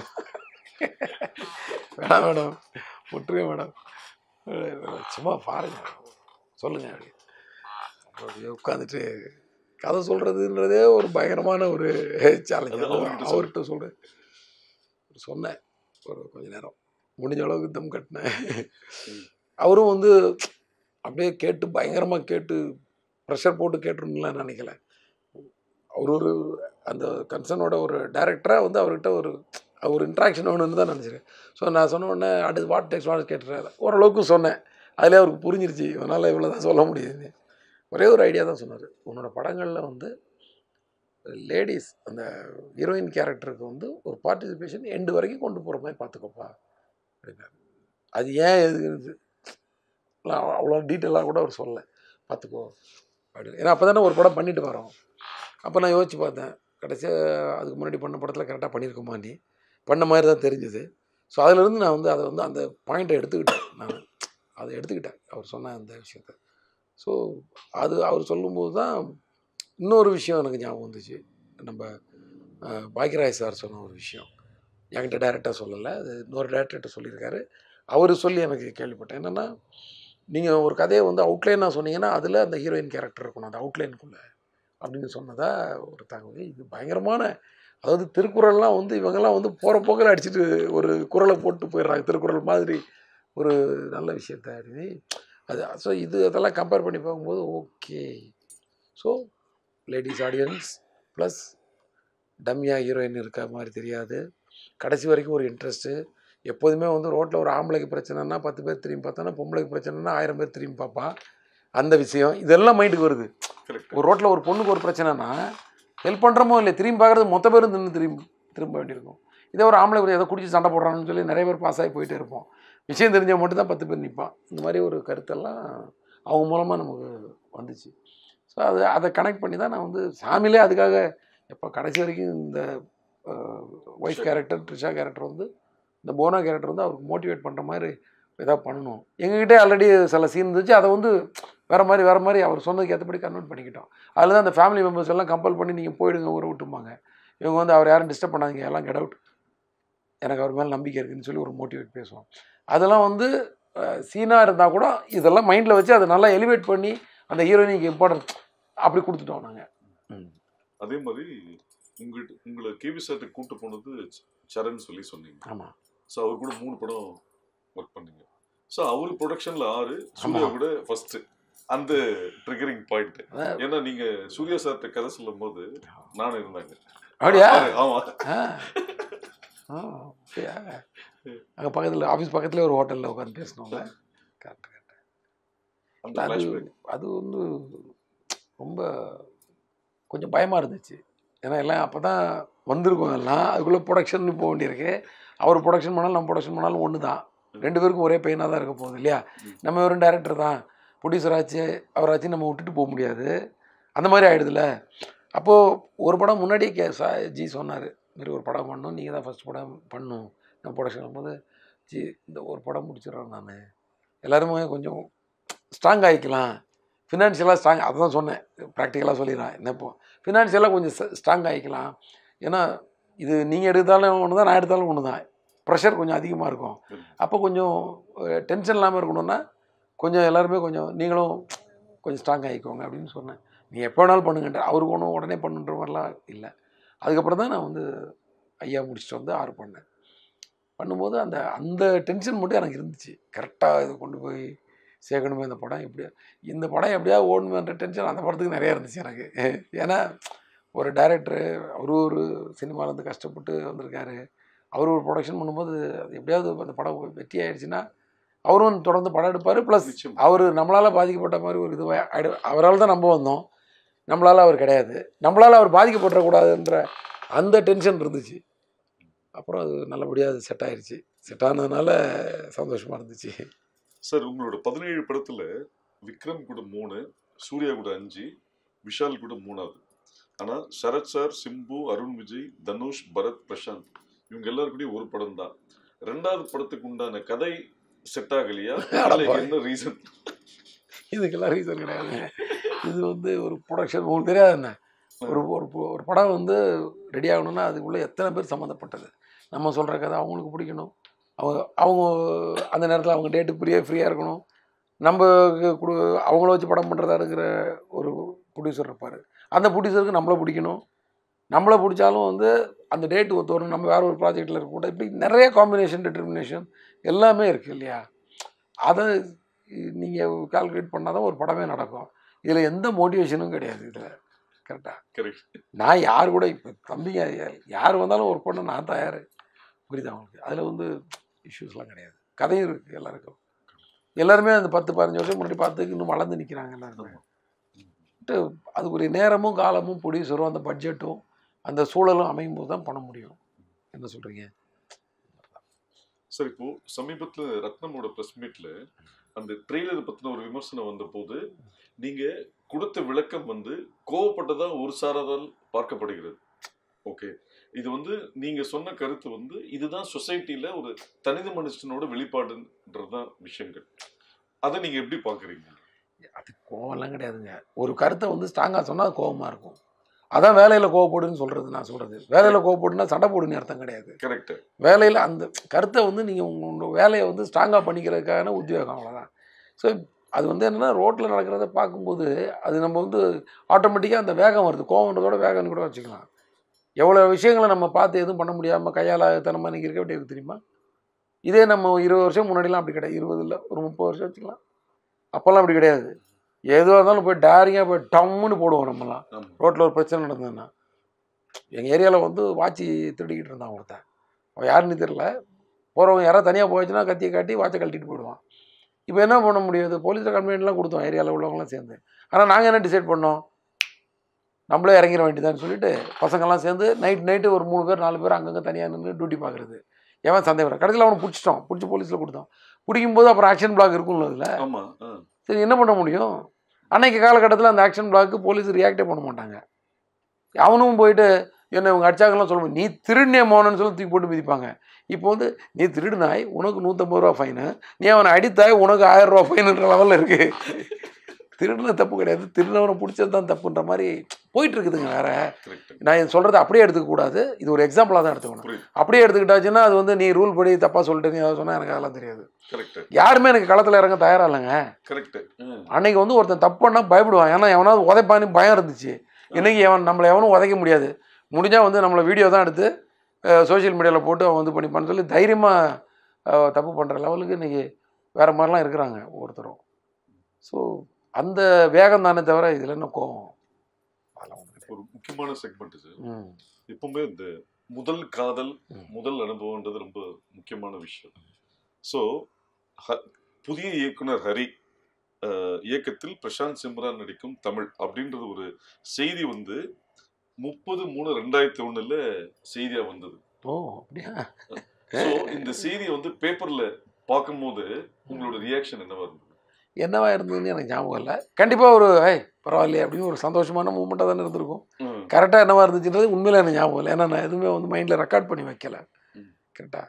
வேணாம் மேடம் விட்டுருங்க மேடம் சும்மா பாருங்க சொல்லுங்க அப்படி அப்படியே உட்காந்துட்டு கதை சொல்கிறதுன்றதே ஒரு பயங்கரமான ஒரு சேலஞ்ச் அது அவர்கிட்ட சொல்லு. அவர்கிட்ட சொல்கிறேன் சொன்னேன் ஒரு கொஞ்ச நேரம் முடிஞ்ச அளவுக்கு தம் கட்டினேன் அவரும் வந்து அப்படியே கேட்டு பயங்கரமாக கேட்டு ப்ரெஷர் போட்டு கேட்டுருந்துலாம் நினைக்கல அவர் ஒரு அந்த கன்சர்னோட ஒரு டைரக்டராக வந்து அவர்கிட்ட ஒரு ஒரு இன்ட்ராக்ஷன் ஒன்று தான் நினச்சிருக்கேன் ஸோ நான் சொன்ன உடனே அடுத்து வாட் டெக்ஸ்ட் வாட் கேட்டுறாரு ஓரளவுக்கு சொன்னேன் அதிலே அவருக்கு புரிஞ்சிருச்சு இவனால் இவ்வளோ தான் சொல்ல முடியுது ஒரே ஒரு ஐடியா தான் சொன்னார் உன்னோட படங்களில் வந்து லேடிஸ் அந்த ஹீரோயின் கேரக்டருக்கு வந்து ஒரு பார்ட்டிசிபேஷன் எண்டு வரைக்கும் கொண்டு போகிற மாதிரி பார்த்துக்கோப்பா அப்படின்னாரு அது ஏன் எதுக்கு அவ்வளோ டீட்டெயிலாக கூட அவர் சொல்லலை பார்த்துக்கோ அப்படின்னு ஏன்னா அப்போ தானே ஒரு படம் பண்ணிட்டு வரோம் அப்போ நான் யோசிச்சு பார்த்தேன் கடைசியாக அதுக்கு முன்னாடி பண்ண படத்தில் கரெக்டாக பண்ணியிருக்கோமா நீ பண்ண மாதிரி தான் தெரிஞ்சுது ஸோ அதிலிருந்து நான் வந்து அதை வந்து அந்த பாயிண்ட்டை எடுத்துக்கிட்டேன் நான் அதை எடுத்துக்கிட்டேன் அவர் சொன்ன அந்த விஷயத்த ஸோ அது அவர் சொல்லும்போது தான் இன்னொரு விஷயம் எனக்கு ஞாபகம் வந்துச்சு நம்ம அஹ், பாக்யராஜ் சார் சொன்ன ஒரு விஷயம் என்கிட்ட டேரெக்டாக சொல்லலை அது இன்னொரு டேரக்டர்கிட்ட சொல்லியிருக்காரு அவர் சொல்லி எனக்கு கேள்விப்பட்டேன் என்னென்னா நீங்கள் ஒரு கதையை வந்து அவுட்லைனாக சொன்னீங்கன்னா அதில் அந்த ஹீரோயின் கேரக்டர் இருக்கணும் அந்த அவுட்லைனுக்குள்ளே அப்படின்னு சொன்னதா ஒரு தகவல் இது பயங்கரமான அதாவது திருக்குறள்லாம் வந்து இவங்கெல்லாம் வந்து போகிற போக்கில் அடிச்சுட்டு ஒரு குறளை போட்டு போயிடுறாங்க திருக்குறள் மாதிரி ஒரு நல்ல விஷயத்த அப்படின்னு அது ஸோ இது அதெல்லாம் கம்பேர் பண்ணி பார்க்கும்போது okay so ladies audience plus டம்மியா ஹீரோயின் இருக்க மாதிரி தெரியாது கடைசி வரைக்கும் ஒரு இன்ட்ரெஸ்ட்டு எப்போதுமே வந்து ரோட்டில் ஒரு ஆம்பளைக்கு பிரச்சனைனா பத்து பேர் திரும்பி பார்த்தானா பொம்பளைக்கு பிரச்சனைனா ஆயிரம் பேர் திரும்பி பார்ப்பா அந்த விஷயம் இதெல்லாம் மைண்டுக்கு வருது கரெக்ட் ஒரு ரோட்டில் ஒரு பொண்ணுக்கு ஒரு பிரச்சனைனா ஹெல்ப் பண்ணுறமோ இல்லை திரும்பி பார்க்குறது மொத்த பேரும் நின்று திரும்பி திரும்ப வேண்டியிருக்கும் இதே ஒரு ஆம்பளை ஒரு ஏதோ குடிச்சு சண்டை போடுறான்னு சொல்லி நிறைய பேர் பாஸ் ஆகி போயிட்டே இருப்போம் விஷயம் தெரிஞ்சவன் மட்டும் தான் பத்து பேர் நிற்பான் இந்த மாதிரி ஒரு கருத்தெல்லாம் அவங்க மூலமாக நமக்கு வந்துச்சு ஸோ அது அதை கனெக்ட் பண்ணி தான் நான் வந்து சாமியிலே அதுக்காக எப்போ கடைசி வரைக்கும் இந்த ஒய்ஃப் கேரக்டர் ட்ரிஷா கேரக்டர் வந்து இந்த போனா கேரக்டர் வந்து அவருக்கு மோட்டிவேட் பண்ணுற மாதிரி ஏதாவது பண்ணணும் எங்ககிட்டே ஆல்ரெடி சில சீன் இருந்துச்சு அதை வந்து வேறு மாதிரி வேறு மாதிரி அவர் சொன்னதுக்கு ஏற்றபடி கன்வெர்ட் பண்ணிக்கிட்டோம் அதில் தான் அந்த ஃபேமிலி மெம்பர்ஸ் எல்லாம் கம்பல் பண்ணி நீங்கள் போயிடுங்க ஊரை விட்டுமாங்க இவங்க வந்து அவர் யாரும் டிஸ்டர்ப் பண்ணாதீங்க எல்லாம் கெட் அவுட் எனக்கு அவர் மேலே நம்பிக்கை இருக்குன்னு சொல்லி ஒரு மோட்டிவேட் பேசுவோம் அதெல்லாம் வந்து சீனாக இருந்தால் கூட இதெல்லாம் மைண்டில் வச்சு அதை நல்லா எலிவேட் பண்ணி அந்த ஹீரோயினுக்கு இம்பார்ட்டன்ஸ் அப்படி கொடுத்துட்டோம் நாங்கள் அதே மாதிரி உங்ககிட்ட உங்களை கேவி சார்ட்ட கூட்டு போனது சரண் சொல்லி சொன்னீங்க ஆமாம் ஸோ அவர் கூட மூணு படம் ஒர்க் பண்ணீங்க ஸோ அவர் ப்ரொடக்ஷன்ல ஆறு சூர்யா ஆமா. கூட ஃபர்ஸ்ட் அந்த ட்ரிகரிங் பாயிண்ட் அதான் ஏன்னா நீங்க சூர்யா சார்ட்ட கதை சொல்லும் போது நானும் இருந்தாங்க அப்படியா ஆறு, ஆமா ஆ ஆ அப்படியா அங்கே பக்கத்தில் ஆஃபீஸ் பக்கத்துலேயே ஒரு ஹோட்டலில் உட்காந்து பேசினோம்ல கரெக்ட் கரெக்ட் அந்த அது ஃபிளாஷ்பேக் அது வந்து ரொம்ப கொஞ்சம் பயமாக இருந்துச்சு ஏன்னா எல்லாம் அப்போ தான் வந்திருக்கோம் எல்லாம் அதுக்குள்ளே ப்ரொடக்ஷன் போக வேண்டியிருக்கு அவர் ப்ரொடக்ஷன் பண்ணாலும் நம்ம ப்ரொடக்ஷன் பண்ணாலும் ஒன்று தான் ரெண்டு பேருக்கும் ஒரே பையனாக தான் இருக்க போகுது இல்லையா ம். நம்ம வெறும் டேரக்டர் தான் ப்ரொடியூசர் ஆச்சு அவராச்சும் நம்ம விட்டுட்டு போக முடியாது அந்த மாதிரி ஆகிடுதுல அப்போது ஒரு படம் முன்னாடியே கே சா ஜி சொன்னார் மாதிரி ஒரு படம் பண்ணணும் நீங்கள் தான் ஃபஸ்ட் படம் பண்ணணும் நான் ப்ரொடக்ஷன் போது ஜி இந்த ஒரு படம் முடிச்சிடுறேன் நான் எல்லாருமே கொஞ்சம் ஸ்ட்ராங் ஆகிக்கலாம் ஃபினான்ஷியலாக ஸ்ட்ராங் அதை தான் சொன்னேன் ப்ராக்டிக்கலாக சொல்லிடுறேன் என்ன இப்போ ஃபினான்ஷியலாக கொஞ்சம் ஸ்ட்ராங் ஆகிக்கலாம் ஏன்னா இது நீங்கள் எடுத்தாலும் ஒன்று தான் நான் எடுத்தாலும் ஒன்று தான் ப்ரெஷர் கொஞ்சம் அதிகமாக இருக்கும் ம். அப்போ கொஞ்சம் டென்ஷன் இல்லாமல் இருக்கணும்னா கொஞ்சம் எல்லாருமே கொஞ்சம் நீங்களும் கொஞ்சம் ஸ்ட்ராங் ஆகிக்கோங்க அப்படின்னு சொன்னேன் நீ எப்போ வேணாலும் பண்ணுங்கன்ற அவருக்கு ஒன்றும் உடனே பண்ணுன்ற மாதிரிலாம் இல்லை அதுக்கப்புறம் தான் நான் வந்து ஐயா முடிச்சுட்டு வந்து ஆறு பண்ணேன் பண்ணும்போது அந்த அந்த டென்ஷன் மட்டும் எனக்கு இருந்துச்சு கரெக்டாக இது கொண்டு போய் சேர்க்கணுமே இந்த படம் எப்படி இந்த படம் எப்படியா ஓடணுமென்ற டென்ஷன் அந்த படத்துக்கு நிறையா இருந்துச்சு எனக்கு ஏன்னா ஒரு டைரக்டரு அவரு ஒரு சினிமாலேருந்து கஷ்டப்பட்டு வந்திருக்காரு அவர் ஒரு ப்ரொடக்ஷன் பண்ணும்போது அது எப்படியாவது அந்த படம் வெற்றி ஆயிடுச்சுன்னா அவரும் தொடர்ந்து படம் எடுப்பார் ப்ளஸ் நிச்சயம் அவர் நம்மளால் பாதிக்கப்பட்ட மாதிரி ஒரு இது அவரால் தான் நம்ம வந்தோம் நம்மளால் அவர் கிடையாது நம்மளால் அவர் பாதிக்கப்படக்கூடாதுன்ற அந்த டென்ஷன் இருந்துச்சு அப்புறம் அது நல்லபடியாக அது செட் ஆயிருச்சு செட் ஆனதுனால சந்தோஷமாக இருந்துச்சு சார் உங்களோட பதினேழு படத்துல விக்ரம் கூட மூணு சூர்யா கூட அஞ்சு விஷால் கூட மூணாவது ஆனா சரத் சார் சிம்பு அருண் விஜய் தனுஷ் பரத் பிரசாந்த் இவங்க எல்லாருக்கூடயும் ஒரு படம் தான் ரெண்டாவது படத்துக்கு உண்டான கதை செட் ஆகலையா அட இல்ல பாவி. என்ன ரீசன் இதுக்கெல்லாம் ரீசன் கிடையாது இது வந்து ஒரு ப்ரொடக்ஷன் உங்களுக்கு தெரியாது என்ன ஒரு ஒரு பு- ஒரு படம் வந்து ரெடி ஆகணும்னா அதுக்குள்ளே எத்தனை பேர் சம்மந்தப்பட்டது நம்ம சொல்கிற கதை அவங்களுக்கு பிடிக்கணும் அவங்க அவங்க அந்த நேரத்தில் அவங்க டேட்டு ஃப்ரீயாக ஃப்ரீயாக இருக்கணும் நம்ம குடு அவங்கள வச்சு படம் பண்ணுறதா இருக்கிற ஒரு ப்ரொடியூசர் இருப்பார் அந்த ப்ரொடியூசருக்கு நம்மளை பிடிக்கணும் நம்மளை பிடிச்சாலும் வந்து அந்த டேட் ஒத்து வரும் நம்ம வேற ஒரு ப்ராஜெக்டில் இருக்கக்கூடாது இப்படி நிறைய காம்பினேஷன் டிட்டர்மினேஷன் எல்லாமே இருக்குது இல்லையா அதை நீங்கள் கால்குலேட் பண்ணால் தான் ஒரு படமே நடக்கும் இதில் எந்த மோட்டிவேஷனும் கிடையாது இதில் கரெக்டாக கரெக்ட் நான் யார் கூட இப்போ தம்பிங்க யார் வந்தாலும் ஒர்க் பண்ண நான் தயார் புரியுதா அவங்களுக்கு அதில் வந்து இஷ்யூஸ்லாம் கிடையாது கதையும் இருக்குது எல்லாருக்கும் எல்லாருமே அந்த பத்து பதினஞ்சு வருஷம் முன்னாடி பார்த்துக்கு இன்னும் வளர்ந்து நிற்கிறாங்க எல்லாருமே ட்டு அதுக்குரிய நேரமும் காலமும் ப்ரொடியூசரும் அந்த பட்ஜெட்டும் அந்த சூழலும் அமையும் போது தான் பண்ண முடியும் என்ன சொல்கிறீங்க சார் இப்போ சமீபத்துல ரத்னமோட பிரஸ் மீட்ல அந்த ட்ரெய்லர் பத்தின ஒரு விமர்சனம் வந்த போது நீங்க கொடுத்த விளக்கம் வந்து கோவப்பட்டதா ஒரு சாராதால் பார்க்கப்படுகிறது ஓகே இது வந்து நீங்க சொன்ன கருத்து வந்து இதுதான் சொசைட்டில ஒரு தனித மனுஷனோட வெளிப்பாடுன்றதுதான் விஷயங்கள் அதை நீங்க எப்படி பாக்குறீங்க அது கோவம்லாம் கிடையாதுங்க ஒரு கருத்தை வந்து ஸ்ட்ராங்காக சொன்னால் அது கோவமாக இருக்கும் அதான் வேலையில் கோவப்படுன்னு சொல்கிறது நான் சொல்கிறது வேலையில் கோவப்படுனா சண்டை போடுன்னு அர்த்தம் கிடையாது கரெக்ட் வேலையில் அந்த கருத்தை வந்து நீங்கள் உங்களோட வேலையை வந்து ஸ்ட்ராங்காக பண்ணிக்கிறதுக்கான உத்வேகம் அவ்வளோதான் ஸோ அது வந்து என்னென்னா ரோட்டில் நடக்கிறத பார்க்கும்போது அது நம்ம வந்து ஆட்டோமேட்டிக்காக அந்த வேகம் வருது கோவன்றதோட வேகம்னு கூட வச்சுக்கலாம் எவ்வளோ விஷயங்களை நம்ம பார்த்து எதுவும் பண்ண முடியாமல் கையால் தனமாக நீங்கள் இருக்க வேண்டியது தெரியுமா இதே நம்ம இருபது வருஷம் முன்னாடிலாம் அப்படி கிடையாது இருபது இல்லை ஒரு முப்பது வருஷம் வச்சுக்கலாம் அப்போல்லாம் அப்படி கிடையாது எதுவாக இருந்தாலும் போய் டேரிங்காக போய் டம்முன்னு போடுவோம் நம்மலாம் ஆமா ரோட்டில் ஒரு பிரச்சனை நடந்ததுன்னா எங்கள் ஏரியாவில் வந்து வாட்சி திருடிக்கிட்டு இருந்தான் ஒருத்தன் அவன் யாருன்னு தெரியல போகிறவங்க யாராவது தனியாக போயிடுச்சுன்னா கத்தியை காட்டி வாட்சை கழட்டிட்டு போயிடுவான் இப்போ என்ன பண்ண முடியாது போலீஸில் கம்ப்ளைண்ட்லாம் கொடுத்தோம் ஏரியாவில் உள்ளவங்களாம் சேர்ந்து ஆனால் நாங்கள் என்ன டிசைட் பண்ணோம் நம்மளே இறங்கிட வேண்டியதான்னு சொல்லிட்டு பசங்கள்லாம் சேர்ந்து நைட் நைட்டு ஒரு மூணு பேர் நாலு பேர் அங்கங்கே தனியாக நின்று டியூட்டி பார்க்குறது எவன் சந்தேகம் கடைசியில் அவனை பிடிச்சிட்டோம் பிடிச்சி போலீஸில் கொடுத்தோம் பிடிக்கும்போது அப்புறம் ஆக்ஷன் பிளாக் இருக்கும்ல அதில் ஆமா ஆ. சரி என்ன பண்ண முடியும் அன்னைக்கு காலகட்டத்தில் அந்த ஆக்ஷன் பிளாக்கு போலீஸ் ரியாக்டே பண்ண மாட்டாங்க அவனும் போயிட்டு என்ன இவங்க அடிச்சாங்கலாம் சொல்ல முடியும் நீ திருடினே மோனன்னு சொல்லி தூக்கி போட்டு மிதிப்பாங்க இப்போ வந்து நீ திருடினாய் உனக்கு நூற்றம்பது ரூபா ஃபைனு நீ அவனை அடித்தாய் உனக்கு ஆயிரம் ரூபா ஃபைனுன்ற லெவலில் இருக்குது திருடின தப்பு கிடையாது திருடினவனை பிடிச்சது தான் தப்புன்ற மாதிரி போயிட்டு இருக்குதுங்க வேற கரெக்ட் நான் இது சொல்கிறத அப்படியே எடுத்துக்கக்கூடாது இது ஒரு எக்ஸாம்பிளாக தான் எடுத்துக்கணும் புரியுது அப்படியே எடுத்துக்கிட்டாச்சுன்னா அது வந்து நீ ரூல் படி தப்பாக சொல்லிட்டு நீ அதை சொன்னால் எனக்கு அதெல்லாம் தெரியாது கரெக்ட் யாருமே எனக்கு களத்தில் இறங்க தயாரா இல்லைங்க கரெக்ட் அன்னைக்கு வந்து ஒருத்தன் தப்பு பண்ணா பயப்படுவான் ஏன்னா எவனாவது உதைப்பான்னு பயம் இருந்துச்சு இன்னைக்கு எவன் நம்மளை எவனும் உதைக்க முடியாது முடிஞ்சா வந்து நம்மளை வீடியோ தான் எடுத்து சோஷியல் மீடியாவில் போட்டு அவன் வந்து பண்ணிப்பான்னு சொல்லி தைரியமாக தப்பு பண்ணுற லெவலுக்கு இன்னைக்கு வேற மாதிரிலாம் இருக்கிறாங்க ஒவ்வொருத்தரும் ஸோ அந்த வேகம் தானே தவிர இதில் என்ன கோவம் அதெல்லாம் ஒண்ணும் கிடையாது. ஒரு முக்கியமான செக்மெண்ட் இது ம் எப்பவுமே இந்த முதல் காதல் ம். முதல் அனுபவம்ன்றது ரொம்ப முக்கியமான விஷயம் ஸோ புதிய இயக்குனர் ஹரி அஹ், இயக்கத்தில் பிரசாந்த் சிம்ரான் நடிக்கும் தமிழ் அப்படின்றது ஒரு செய்தி வந்து முப்பது மூணு ரெண்டாயிரத்தி ஒண்ணுல செய்தியா வந்தது ஓ அப்படியா ஸோ இந்த செய்தியை வந்து பேப்பர்ல பார்க்கும்போது உங்களோட ரியாக்ஷன் என்னவா இருந்தது என்னவா இருந்ததுன்னு எனக்கு ஞாபகம் இல்லை கண்டிப்பாக ஒரு ஏய் பரவாயில்லையே அப்படின்னு ஒரு சந்தோஷமான மூமெண்ட்டாக தானே இருந்திருக்கும் ம், கரெக்டாக என்னவா இருந்துச்சுன்றது உண்மையில எனக்கு ஞாபகம் இல்லை ஏன்னா நான் எதுவுமே வந்து மைண்டில் ரெக்கார்ட் பண்ணி வைக்கல ம். கரெக்டாக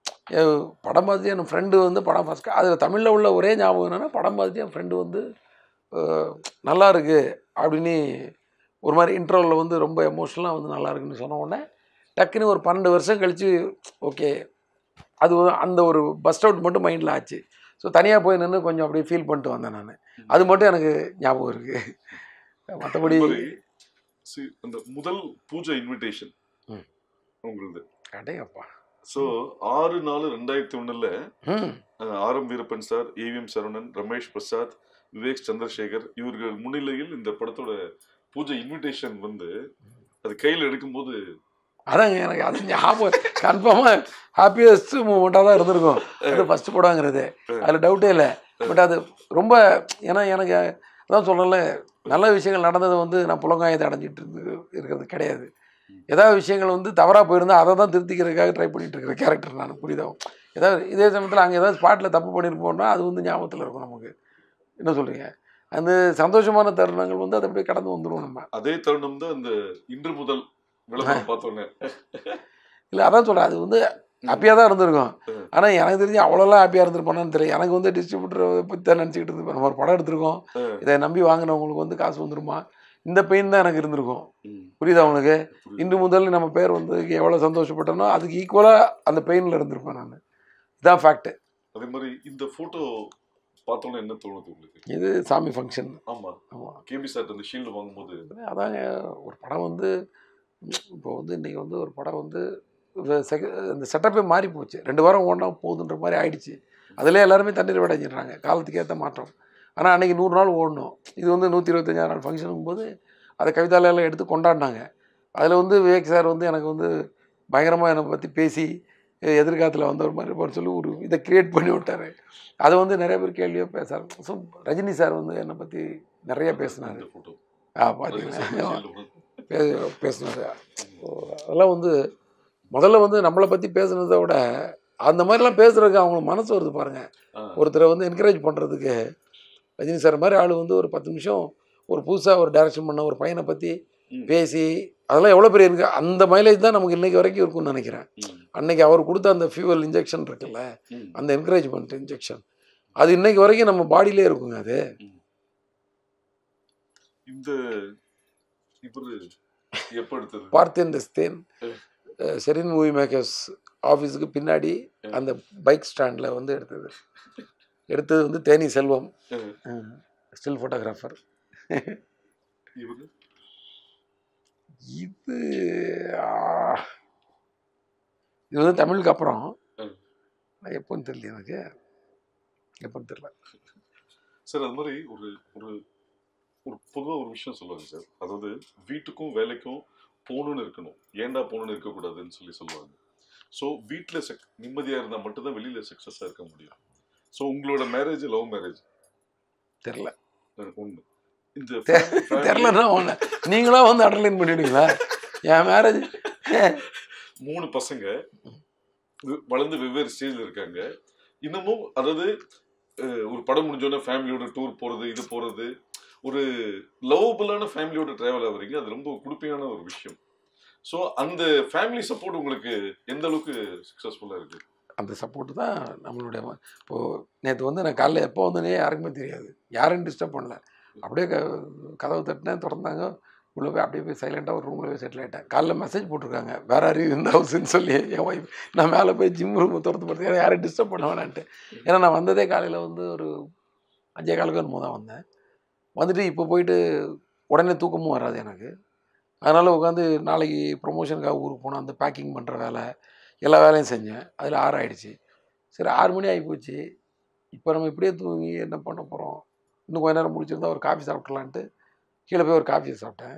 படம் பார்த்துட்டு என் ஃப்ரெண்டு வந்து படம் ஃபஸ்ட் அதில் தமிழில் உள்ள ஒரே ஞாபகம் என்னென்னா படம் பார்த்துட்டு என் ஃப்ரெண்டு வந்து அஹ், நல்லா இருக்கு அப்படின்னு ஒரு மாதிரி இன்டர்வலில் வந்து ரொம்ப எமோஷனலாக வந்து நல்லா இருக்குன்னு சொன்ன உடனே டக்குன்னு ஒரு பன்னெண்டு வருஷம் கழித்து ஓகே அது ஒரு- அந்த ஒரு பஸ்ட் அவுட் மட்டும் மைண்டில் ஆச்சு ஸோ தனியாக போய் நின்று கொஞ்சம் அப்படியே ஃபீல் பண்ணிட்டு வந்தேன் நான் அது மட்டும் எனக்கு ஞாபகம் இருக்குது மற்றபடி அது மாதிரி, சி- அந்த முதல் பூஜை இன்விடேஷன் ம். உங்களுது அடேங்கப்பா ஸோ ஆறு நாலு ரெண்டாயிரத்தி ஒண்ணுல ம் அஹ் R M Veerappan sir AVM Saravanan Ramesh Prasad Vivek Chandrasekhar இவர்கள் முன்னிலையில் இந்த படத்தோட பூஜை இன்விடேஷன் வந்து அது கையில் எடுக்கும்போது அதாங்க எனக்கு அது ஞாபகம் கன்ஃபார்மாக ஹாப்பியஸ்ட் மூமெண்ட்டாக தான் இருந்திருக்கும் அது ஃபஸ்ட்டு படங்கிறது அதில் டவுட்டே இல்லை பட் அது ரொம்ப ஏன்னா எனக்கு அதான் சொல்கிறேன்ல நல்ல விஷயங்கள் நடந்தது வந்து நான் புலங்காயத்தை அடைஞ்சிட்டு இருந்து இருக்கிறது கிடையாது ஏதாவது விஷயங்கள் வந்து தவறாக போயிருந்தா அதை தான் திருத்திக்கிறதுக்காக ட்ரை பண்ணிட்டு இருக்கிற கேரக்டர் நான் புரியுதா ஏதாவது இதே சமயத்தில் அங்கே ஏதாவது ஸ்பாட்டில் தப்பு பண்ணியிருப்போம்னா அது வந்து ஞாபகத்தில் இருக்கும் நமக்கு என்ன சொல்கிறீங்க அந்த சந்தோஷமான தருணங்கள் வந்து அதை அப்படியே கடந்து வந்துடும் நம்ம அதே தருணம் தான் இந்த இன்று முதல் விளம்பரம் பார்த்தோன்னே இல்லை அதான் சொல்கிறேன் அது வந்து ஹாப்பியாக தான் இருந்திருக்கும் ம். ஆனால் எனக்கு தெரிஞ்சு அவ்வளோலாம் ஹாப்பியாக இருந்திருப்பானு தெரியும் எனக்கு வந்து டிஸ்ட்ரிபியூட்டரை பற்றி தான் நினச்சிக்கிட்டு இருந்திருப்பேன் நம்ம ஒரு படம் எடுத்திருக்கோம் ம். இதை நம்பி வாங்கினவங்களுக்கு வந்து காசு வந்துருமா இந்த பெயின் தான் எனக்கு இருந்திருக்கும் ம். புரியுதா உனக்கு புரியுது. இன்று முதல் நம்ம பேர் வந்து எவ்வளோ சந்தோஷப்பட்டனோ அதுக்கு ஈக்குவலாக அந்த பெயினில் இருந்திருப்பேன் நான் இதான் ஃபேக்ட்டு அதே மாதிரி இந்த போட்டோ பார்த்தோன்னே என்ன தோணுது உங்களுக்கு இது சாமி ஃபங்க்ஷன் ஆமா ஆமாம் கேபி சார் அந்த ஷீல்டு வாங்கும்போது அதாங்க ஒரு படம் வந்து இப்போ வந்து இன்றைக்கி வந்து ஒரு படம் வந்து வே- செக- அந்த செட்டப்பே மாறி போச்சு ரெண்டு வாரம் ஓடினா போகுதுன்ற மாதிரி ஆயிடுச்சு அதிலே எல்லாருமே தண்ணீர் விடைஞ்சிடுறாங்க காலத்துக்கு ஏற்ற மாற்றம் ஆனால் அன்றைக்கி நூறு நாள் ஓடணும் இது வந்து நூற்றி இருபத்தஞ்சாறு நாள் ஃபங்க்ஷனும் போது அதை கவிதால எல்லாம் எடுத்து கொண்டாடினாங்க அதில் வந்து விவேக் சார் வந்து எனக்கு வந்து பயங்கரமாக என்னை பற்றி பேசி எ- எதிர்காலத்தில் வந்த ஒரு மாதிரி இருப்பார்னு சொல்லி ஒரு இதை கிரியேட் பண்ணி விட்டார் அதை வந்து நிறைய பேர் கேள்வியாக பேசுகிறாங்க ஸோ ரஜினி சார் வந்து என்னை பற்றி நிறைய பேசினார் இந்த போட்டோ ஆ பார்த்தீங்களா பே- பேசுனது ஓ, அதெல்லாம் வந்து முதல்ல வந்து நம்மளை பற்றி பேசுனதை விட அந்த மாதிரிலாம் பேசுறதுக்கு அவங்களுக்கு மனசு வருது பாருங்க ஒருத்தரை வந்து என்கரேஜ் பண்ணுறதுக்கு ரஜினி சார் மாதிரி ஆள் வந்து ஒரு பத்து நிமிஷம் ஒரு புதுசாக ஒரு டைரக்ஷன் பண்ண ஒரு பையனை பற்றி ம். பேசி அதெல்லாம் எவ்வளோ பெரிய இருக்கு அந்த மைலேஜ் தான் நமக்கு இன்னைக்கு வரைக்கும் இருக்கும்னு நினைக்கிறேன் அன்னைக்கு அவர் கொடுத்த அந்த ஃபியூவல் இன்ஜெக்ஷன் இருக்குல்ல அந்த என்கரேஜ்மெண்ட் இன்ஜெக்ஷன் அது இன்னைக்கு வரைக்கும் நம்ம பாடியிலே இருக்குங்க அது இந்த இவரு எப்ப எடுத்தது பார்த்தேன் ரஸ்தேன் செரின் மூவி மேக்கர்ஸ் ஆஃபீஸுக்கு பின்னாடி அந்த பைக் ஸ்டாண்டில் வந்து எடுத்தது எடுத்தது வந்து தேனி செல்வம் ம். ஸ்டில் ஃபோட்டோகிராஃபர் இவரு இது ஆ, இது வந்து தமிழுக்கு அப்புறம் ம். நான் எப்போன்னு தெரியல எனக்கு எப்போன்னு தெரியல சார் அது மாதிரி ஒரு ஒரு ஒரு பொதுவா ஒரு விஷயம் சொல்லுவாங்க சார் அதாவது வீட்டுக்கும் வேலைக்கும் போகணும்னு இருக்கணும் ஏன்டா போகணும்னு இருக்கக்கூடாதுன்னு சொல்லி சொல்லுவாங்க ஸோ வீட்டில் செக் நிம்மதியாக இருந்தால் மட்டும்தான் வெளியில் சக்ஸஸாக இருக்க முடியும் ஸோ உங்களோட மேரேஜ் லவ் மேரேஜ் தெரில எனக்கு ஒன்று இந்த தெ- family- family- தெரிலன்னா ஒன்று நீங்களா வந்து அண்டர்லைன் பண்ணிடுவீங்களா என் மேரேஜ் மூணு பசங்க வி- வளர்ந்து வெவ்வேறு ஸ்டேஜில் இருக்காங்க இன்னமும் அதாவது அஹ், ஒரு படம் முடிஞ்சோடனே ஃபேமிலியோட டூர் போகிறது இது போகிறது ஒரு லவபுளான ஃபேமிலியோட ட்ராவல் ஆகுறீங்க அது ரொம்ப குடுப்பையான ஒரு விஷயம் ஸோ அந்த ஃபேமிலி சப்போர்ட் உங்களுக்கு எந்த அளவுக்கு சக்ஸஸ்ஃபுல்லாக இருக்கு அந்த சப்போர்ட் தான் நம்மளுடைய ம- இப்போ நேற்று வந்து நான் காலைல எப்போ வந்தேனே யாருக்குமே தெரியாது யாரும் டிஸ்டர்ப் பண்ணல அப்படியே க கதவு தட்டினேன் திறந்தாங்க உள்ளே போய் அப்படியே போய் சைலண்டாக ஒரு ரூமில் போய் செட்டில் ஆகிட்டேன் காலைல மெசேஜ் போட்டிருக்காங்க வேற யாரும் இந்த ஹவுஸ்ன்னு சொல்லி என் ஒய்ஃப் நான் மேலே போய் ஜிம் ரூம் திறந்து படுத்து ஏன்னா யாரும் டிஸ்டர்ப் பண்ண வேணான்ட்டு ஏன்னா நான் வந்ததே காலையில் வந்து ஒரு அஞ்சே காலுக்கு என்னமோ தான் வந்தேன் வந்துட்டு இப்போ போயிட்டு உடனே தூக்கமும் வராது எனக்கு அதனால் உட்காந்து நாளைக்கு ப்ரொமோஷனுக்காக ஊருக்கு போனால் அந்த பேக்கிங் பண்ணுற வேலை எல்லா வேலையும் செஞ்சேன் அதில் ஆறு ஆயிடுச்சு சரி ஆறு மணி ஆகி போச்சு இப்போ நம்ம இப்படியே தூங்கி என்ன பண்ண போகிறோம் இன்னும் கொஞ்ச நேரம் முடிச்சிருந்தா ஒரு காஃபி சாப்பிட்லான்ட்டு கீழே போய் ஒரு காஃபியை சாப்பிட்டேன்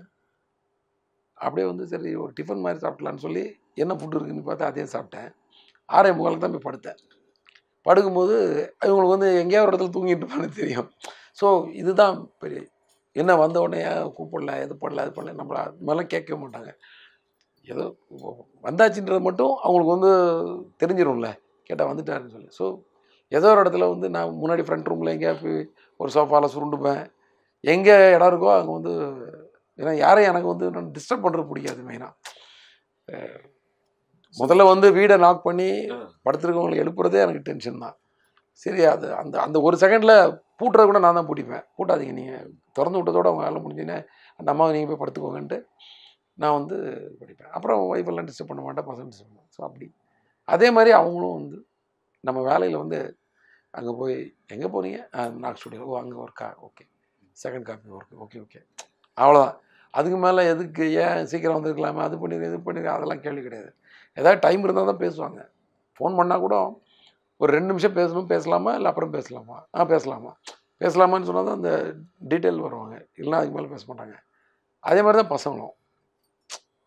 அப்படியே வந்து சரி ஒரு டிஃபன் மாதிரி சாப்பிட்லான்னு சொல்லி என்ன ஃபுட் இருக்குன்னு பார்த்தா அதையும் சாப்பிட்டேன் ஆறே முகாலுக்கு தான் போய் படுத்தேன் படுக்கும்போது இவங்களுக்கு வந்து எங்கேயாவது ஒரு இடத்துல தூங்கிட்டு இருப்பான்னு தெரியும் ஸோ இதுதான் பெரிய என்ன வந்த உடனே ஏன் கூப்பிடல இது பண்ணல அது பண்ணல நம்மள அது மாதிரிலாம் கேட்கவே மாட்டாங்க ஏதோ வந்தாச்சுன்றது மட்டும் அவங்களுக்கு வந்து தெரிஞ்சிரும்ல கேட்டால் வந்துட்டாருன்னு சொல்லி ஸோ ஏதோ ஒரு இடத்துல வந்து நான் முன்னாடி ஃப்ரண்ட் ரூமில் எங்கேயா போய் ஒரு சோஃபாவில் சுருண்டுப்பேன் எங்கே இடம் இருக்கோ அங்கே வந்து ஏன்னா யாரையும் எனக்கு வந்து நான் டிஸ்டர்ப் பண்ணுறது பிடிக்காது மெயினாக முதல்ல வந்து வீடை நாக் பண்ணி ஆ. படுத்துருக்கவங்களை எழுப்புறதே எனக்கு டென்ஷன் தான் சரி அது அந்த அந்த ஒரு செகண்டில் பூட்டுறது கூட நான் தான் பூட்டிப்பேன் பூட்டாதீங்க நீங்கள் திறந்து விட்டதோட அவங்க வேலை முடிஞ்சுன்னே அந்த அம்மாவை நீங்கள் போய் படுத்துக்கோங்கன்ட்டு நான் வந்து படிப்பேன் அப்புறம் ஒய்ஃப் எல்லாம் டிஸ்டர்ப் பண்ண மாட்டேன் பசங்க டிஸ்டர்ப் பண்ண ஸோ அப்படி அதே மாதிரி அவங்களும் வந்து நம்ம வேலையில் வந்து அங்கே போய் எங்கே போனீங்க நாக் ஸ்டுடியோ ஓ அங்கே ஒர்க்கா okay second copy work okay okay அவ்வளோதான் அதுக்கு மேலே எதுக்கு ஏன் சீக்கிரம் வந்திருக்கலாமா அது பண்ணிடு இது பண்ணிடு அதெல்லாம் கேள்வி கிடையாது ஏதாவது டைம் இருந்தால் தான் பேசுவாங்க ஃபோன் பண்ணால் கூட ஒரு ரெண்டு நிமிஷம் பேசணும் பேசலாமா இல்லை அப்புறம் பேசலாமா ஆ பேசலாமா பேசலாமான்னு சொன்னால் தான் அந்த டீட்டெயில் வருவாங்க இல்லைன்னா அதுக்கு மேலே பேச மாட்டாங்க அதே மாதிரி தான் பசங்களும்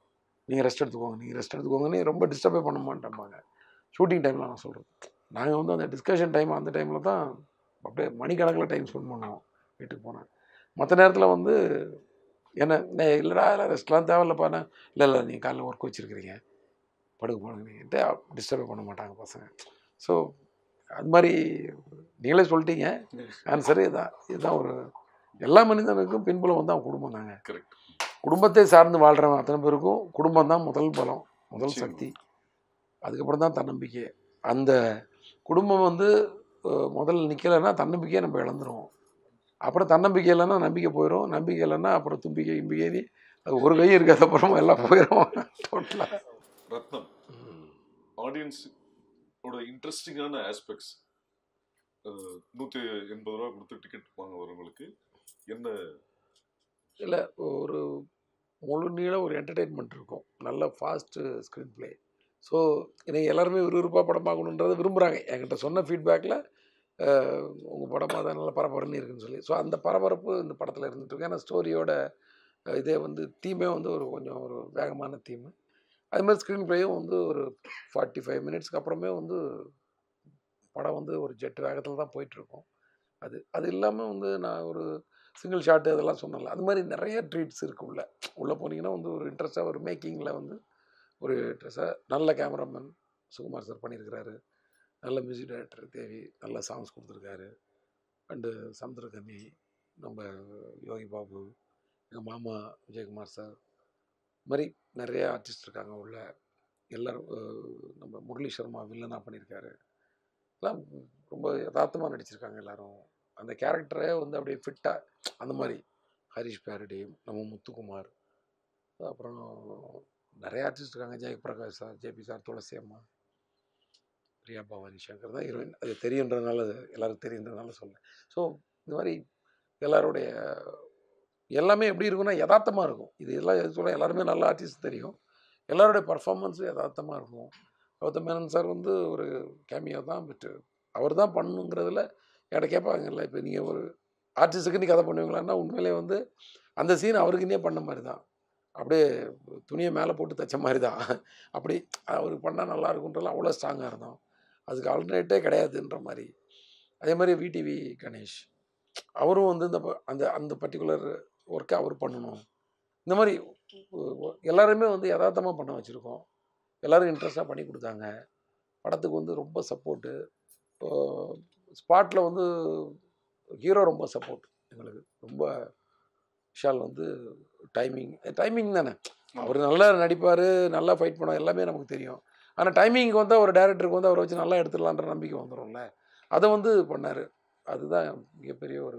நீங்கள் ரெஸ்ட் எடுத்துக்கோங்க நீங்கள் ரெஸ்ட் எடுத்துக்கோங்கன்னு ரொம்ப டிஸ்டர்பே பண்ண மாட்டேன்பாங்க ஷூட்டிங் டைமில் நான் சொல்கிறது நாங்கள் வந்து அந்த டிஸ்கஷன் டைம் அந்த டைமில் தான் அப்படியே மணிக்கணக்கில் டைம் ஸ்பெண்ட் பண்ணுவோம் வீட்டுக்கு போனேன் மற்ற நேரத்தில் வந்து என்ன "நே, இல்லைடா இல்லை ரெஸ்ட்லாம் தேவையில்லப்பா நான் இல்லை இல்லை நீங்கள் காலைல ஒர்க் வச்சுருக்கிறீங்க படுக்க போடுங்க நீங்கள்ட்டு டிஸ்டர்பே பண்ண மாட்டாங்க பசங்க ஸோ அது மாதிரி நீங்களே சொல்லிட்டீங்க ஆன்சரு இதுதான் இதுதான் ஒரு எல்லா மனிதனுக்கும் பின்புலம் வந்து அவன் குடும்பம் தாங்க கரெக்ட் குடும்பத்தை சார்ந்து வாழ்கிறவன் அத்தனை பேருக்கும் குடும்பம் தான் முதல் பலம் முதல் நிச்சயமா. சக்தி அதுக்கப்புறம் தான் தன்னம்பிக்கை அந்த குடும்பம் வந்து அஹ், முதல்ல நிற்கலைன்னா தன்னம்பிக்கையை நம்ம இழந்துருவோம் அப்புறம் தன்னம்பிக்கை இல்லைன்னா நம்பிக்கை போயிடும் நம்பிக்கை இல்லைன்னா அப்புறம் தும்பிக்கை இம்பிக்கை அது ஒரு கை இருக்காது அப்புறமா எல்லாம் போயிடும் டோட்டலாக ரத்னம் ஆடியன்ஸ் ஓட இன்ட்ரெஸ்டிங்கான ஆஸ்பெக்ட்ஸ் நூற்றி எண்பது ரூபா கொடுத்து டிக்கெட் வாங்க வரவங்களுக்கு என்ன இல்லை ஒரு முழு நீள ஒரு என்டர்டெயின்மெண்ட் இருக்கும் நல்ல ஃபாஸ்ட்டு ஸ்க்ரீன் ப்ளே ஸோ என்னை எல்லாருமே விறுவிறுப்பாக படம் பார்க்கணுன்றதை விரும்புகிறாங்க என்கிட்ட சொன்ன ஃபீட்பேக்கில் உங்கள் படம் பார்த்தா நல்லா பரபரன்னு இருக்குன்னு சொல்லி ஸோ அந்த பரபரப்பு இந்த படத்தில் இருந்துகிட்ருக்கு ஏன்னா ஸ்டோரியோட இதே வந்து தீமே வந்து ஒரு கொஞ்சம் ஒரு வேகமான தீம் அது மாதிரி ஸ்க்ரீன் ப்ளேயும் வந்து ஒரு ஃபார்ட்டி ஃபைவ் மினிட்ஸ்க்கு அப்புறமே வந்து படம் வந்து ஒரு ஜெட் வேகத்தில் தான் போயிட்டுருக்கும் அது அது இல்லாமல் வந்து நான் ஒரு சிங்கிள் ஷாட்டு அதெல்லாம் சொன்னல அது மாதிரி நிறைய ட்ரீட்ஸ் இருக்குது உள்ள உள்ளே போனீங்கன்னா வந்து ஒரு இன்ட்ரெஸ்ட்டாக ஒரு மேக்கிங்கில் வந்து ஒரு இன்ட்ரெஸ்ட்டாக நல்ல கேமராமேன் சுகுமார் சார் பண்ணியிருக்கிறாரு நல்ல மியூசிக் டைரக்டர் தேவி நல்ல சாங்ஸ் கொடுத்துருக்காரு அண்டு சமுத்திரகனி நம்ம யோகி பாபு எங்கள் மாமா விஜயகுமார் சார் இது மாதிரி நிறைய ஆர்டிஸ்ட் இருக்காங்க உள்ள எல்லாரும் அஹ், நம்ம முரளி சர்மா வில்லனாக பண்ணியிருக்காரு எல்லாம் ரொம்ப யதார்த்தமாக நடிச்சிருக்காங்க எல்லாரும் அந்த கேரக்டரே வந்து அப்படியே ஃபிட்டாக அந்த மாதிரி ஹரிஷ் பேரடி நம்ம முத்துக்குமார் அப்புறம் நிறைய ஆர்டிஸ்ட் இருக்காங்க Jayaprakash sir JP sir Tulasi அம்மா பிரியா பவானி சங்கர் தான் ஹீரோயின் அது தெரியுன்றதுனால எல்லாருக்கும் தெரியுன்றதுனால சொல்லேன் ஸோ இந்த மாதிரி எல்லாருடைய எல்லாமே எப்படி இருக்கும்னா யதார்த்தமாக இருக்கும் இது எல்லாம் எது சொல்ல எல்லாருமே நல்ல ஆர்டிஸ்ட் தெரியும் எல்லாருடைய பர்ஃபார்மன்ஸும் யதார்த்தமாக இருக்கும் கௌதம் மேனன் சார் வந்து ஒரு கேமியோ தான் பட் அவர் தான் பண்ணுங்கிறதுல என்கிட்ட கேட்பாங்கல்ல இப்போ நீங்கள் ஒரு ஆர்டிஸ்ட்டுக்கு நீ கதை பண்ணுவீங்களான்னா உண்மையிலே வந்து அந்த சீன் அவருக்குன்னே பண்ண மாதிரி தான் அப்படியே துணியை மேலே போட்டு தைச்ச மாதிரி தான் அப்படி அவருக்கு பண்ணால் நல்லா இருக்குன்றது அவ்வளோ ஸ்ட்ராங்காக இருந்தோம் அதுக்கு ஆல்டர்னேட்டே கிடையாதுன்ற மாதிரி அதே மாதிரி விடிவி கணேஷ் அவரும் வந்து இந்த ப- அந்த அந்த பர்டிகுலர் ஒர்க்கை அவர் பண்ணணும் இந்த மாதிரி ஒ- ஒ- எல்லாருமே வந்து யதார்த்தமாக பண்ண வச்சுருக்கோம் எல்லோரும் இன்ட்ரெஸ்டாக பண்ணி கொடுத்தாங்க படத்துக்கு வந்து ரொம்ப சப்போர்ட்டு ஸ்பாட்டில் வந்து ஹீரோ ரொம்ப சப்போர்ட் எங்களுக்கு ரொம்ப விஷால் வந்து டைமிங் டைமிங் தானே அவர் நல்லா நடிப்பார் நல்லா ஃபைட் பண்ணுவார் எல்லாமே நமக்கு தெரியும் ஆனால் டைமிங்க்கு வந்து ஒரு டேரக்டருக்கு வந்து அவரை வச்சு நல்லா எடுத்துடலான்ற நம்பிக்கை வந்துடும்ல அதை வந்து பண்ணார் அதுதான் மிகப்பெரிய ஒரு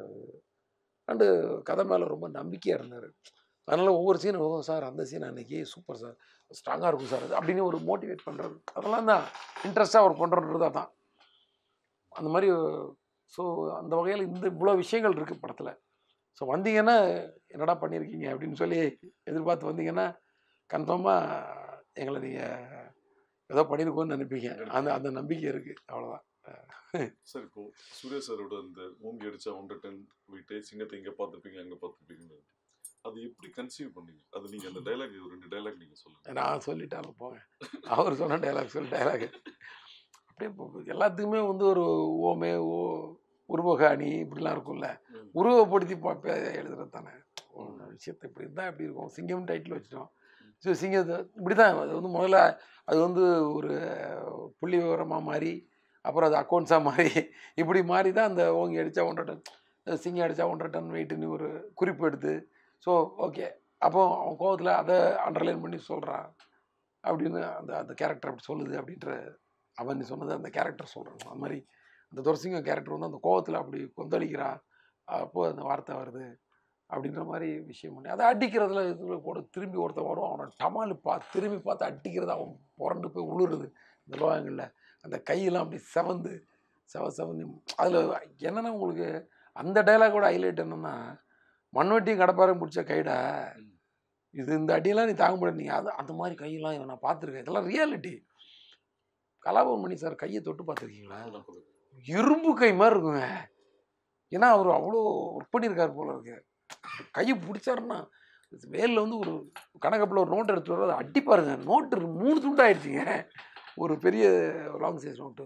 அண்டு கதை மேலே ரொம்ப நம்பிக்கையாக இருந்தார் அதனால் ஒவ்வொரு சீனும் ஓ சார் அந்த சீன் அன்னைக்கு சூப்பர் சார் ஸ்ட்ராங்காக இருக்கும் சார் அது அப்படின்னு ஒரு மோட்டிவேட் பண்ணுறது அதெல்லாம் தான் இன்ட்ரெஸ்ட்டாக அவர் பண்ணுறது அதான் அந்த மாதிரி ஸோ அந்த வகையில் இந்த இவ்வளோ விஷயங்கள் இருக்குது படத்தில் ஸோ வந்தீங்கன்னா என்னடா பண்ணியிருக்கீங்க அப்படின்னு சொல்லி எதிர்பார்த்து வந்தீங்கன்னா கன்ஃபார்மாக எங்களை நீங்கள் ஏதோ பண்ணியிருக்கோன்னு நினைப்பீங்க அந்த அந்த நம்பிக்கை இருக்குது அவ்வளோதான் சார் இப்போ சூர்யா சாரோட அந்த ஓங்கி அடிச்சா ஒன்றரை டன் வீட்டை சிங்கத்தை இங்க பார்த்துருப்பீங்க அங்க பார்த்துருப்பீங்கன்னு அது எப்படி கன்சீவ் பண்ணீங்க அது நீங்க அந்த டைலாக் ஒரு ரெண்டு டைலாக் நீங்க சொல்லுங்க நான் சொல்லிட்டாலும் போங்க அவர் சொன்ன டைலாக் சொல்லி டைலாக் அப்படியே இப்போ எல்லாத்துக்குமே வந்து ஒரு ஓமே ஓ உருவக அணி இப்படிலாம் இருக்கும்ல ம். உருவப்படுத்தி பார்ப்ப எழுதுறது தானே ஒரு விஷயத்தை இப்படி இருந்தால் எப்படி இருக்கும் சிங்கம் டைட்டில் வச்சிட்டோம் ஸோ சிங்கத்தை இப்படி தான் அது வந்து முதல்ல அது வந்து ஒரு புள்ளி விவரமாக மாறி அப்புறம் அது அக்கௌண்ட்ஸாக மாறி இப்படி மாறி தான் அந்த ஓங்கி அடித்தா ஒன்றரை டன் சிங்கம் அடித்தா ஒன்றரை டன் வெயிட்டுன்னு ஒரு குறிப்பு எடுத்து ஸோ ஓகே அப்போ அவன் கோவத்தில் அதை அண்டர்லைன் பண்ணி சொல்கிறான் அப்படின்னு அந்த அந்த கேரக்டர் அப்படி சொல்லுது அப்படின்ற அவன் நீ சொன்னது அந்த கேரக்டர் சொல்கிறான் அந்த மாதிரி அந்த துரசிங்கம் கேரக்டர் வந்து அந்த கோவத்தில் அப்படி கொந்தளிக்கிறான் அப்போ அந்த வார்த்தை வருது அப்படின்ற மாதிரி விஷயம் பண்ணி அதை அடிக்கிறதுல இதுல கூட திரும்பி ஒருத்தன் வரும் அவனை டமாலு பா திரும்பி பார்த்து அடிக்கிறது அவன் புரண்டு போய் உழுறது இந்த லோகங்களில் அந்த கையெல்லாம் அப்படி செவந்து செவ செவந்து அதில் என்னென்னா உங்களுக்கு அந்த டைலாகோட ஹைலைட் என்னென்னா மண்வெட்டியும் கடப்பாரையும் பிடிச்ச கைடா இது இந்த அடியெல்லாம் நீ தாங்க முடியாது நீ அது அந்த மாதிரி கையெல்லாம் இவன் நான் பார்த்துருக்கேன் இதெல்லாம் ரியாலிட்டி கலாபவன் மணி சார் கையை தொட்டு பார்த்துருக்கீங்களா நான் பார்த்திருக்கேன். இரும்பு கை மாதிரி இருக்குங்க ஏன்னா அவர் அவ்வளோ ஒர்க் பண்ணியிருக்காரு போல இருக்கு கையை பிடிச்சாருன்னா வேலில் வந்து ஒரு கணக்கப்பில் ஒரு நோட் எடுத்து வர அதை அடிப்பாருங்க நோட்டு மூணு துண்டாயிடுச்சுங்க ஒரு பெரிய லாங் சைஸ் நோட்டு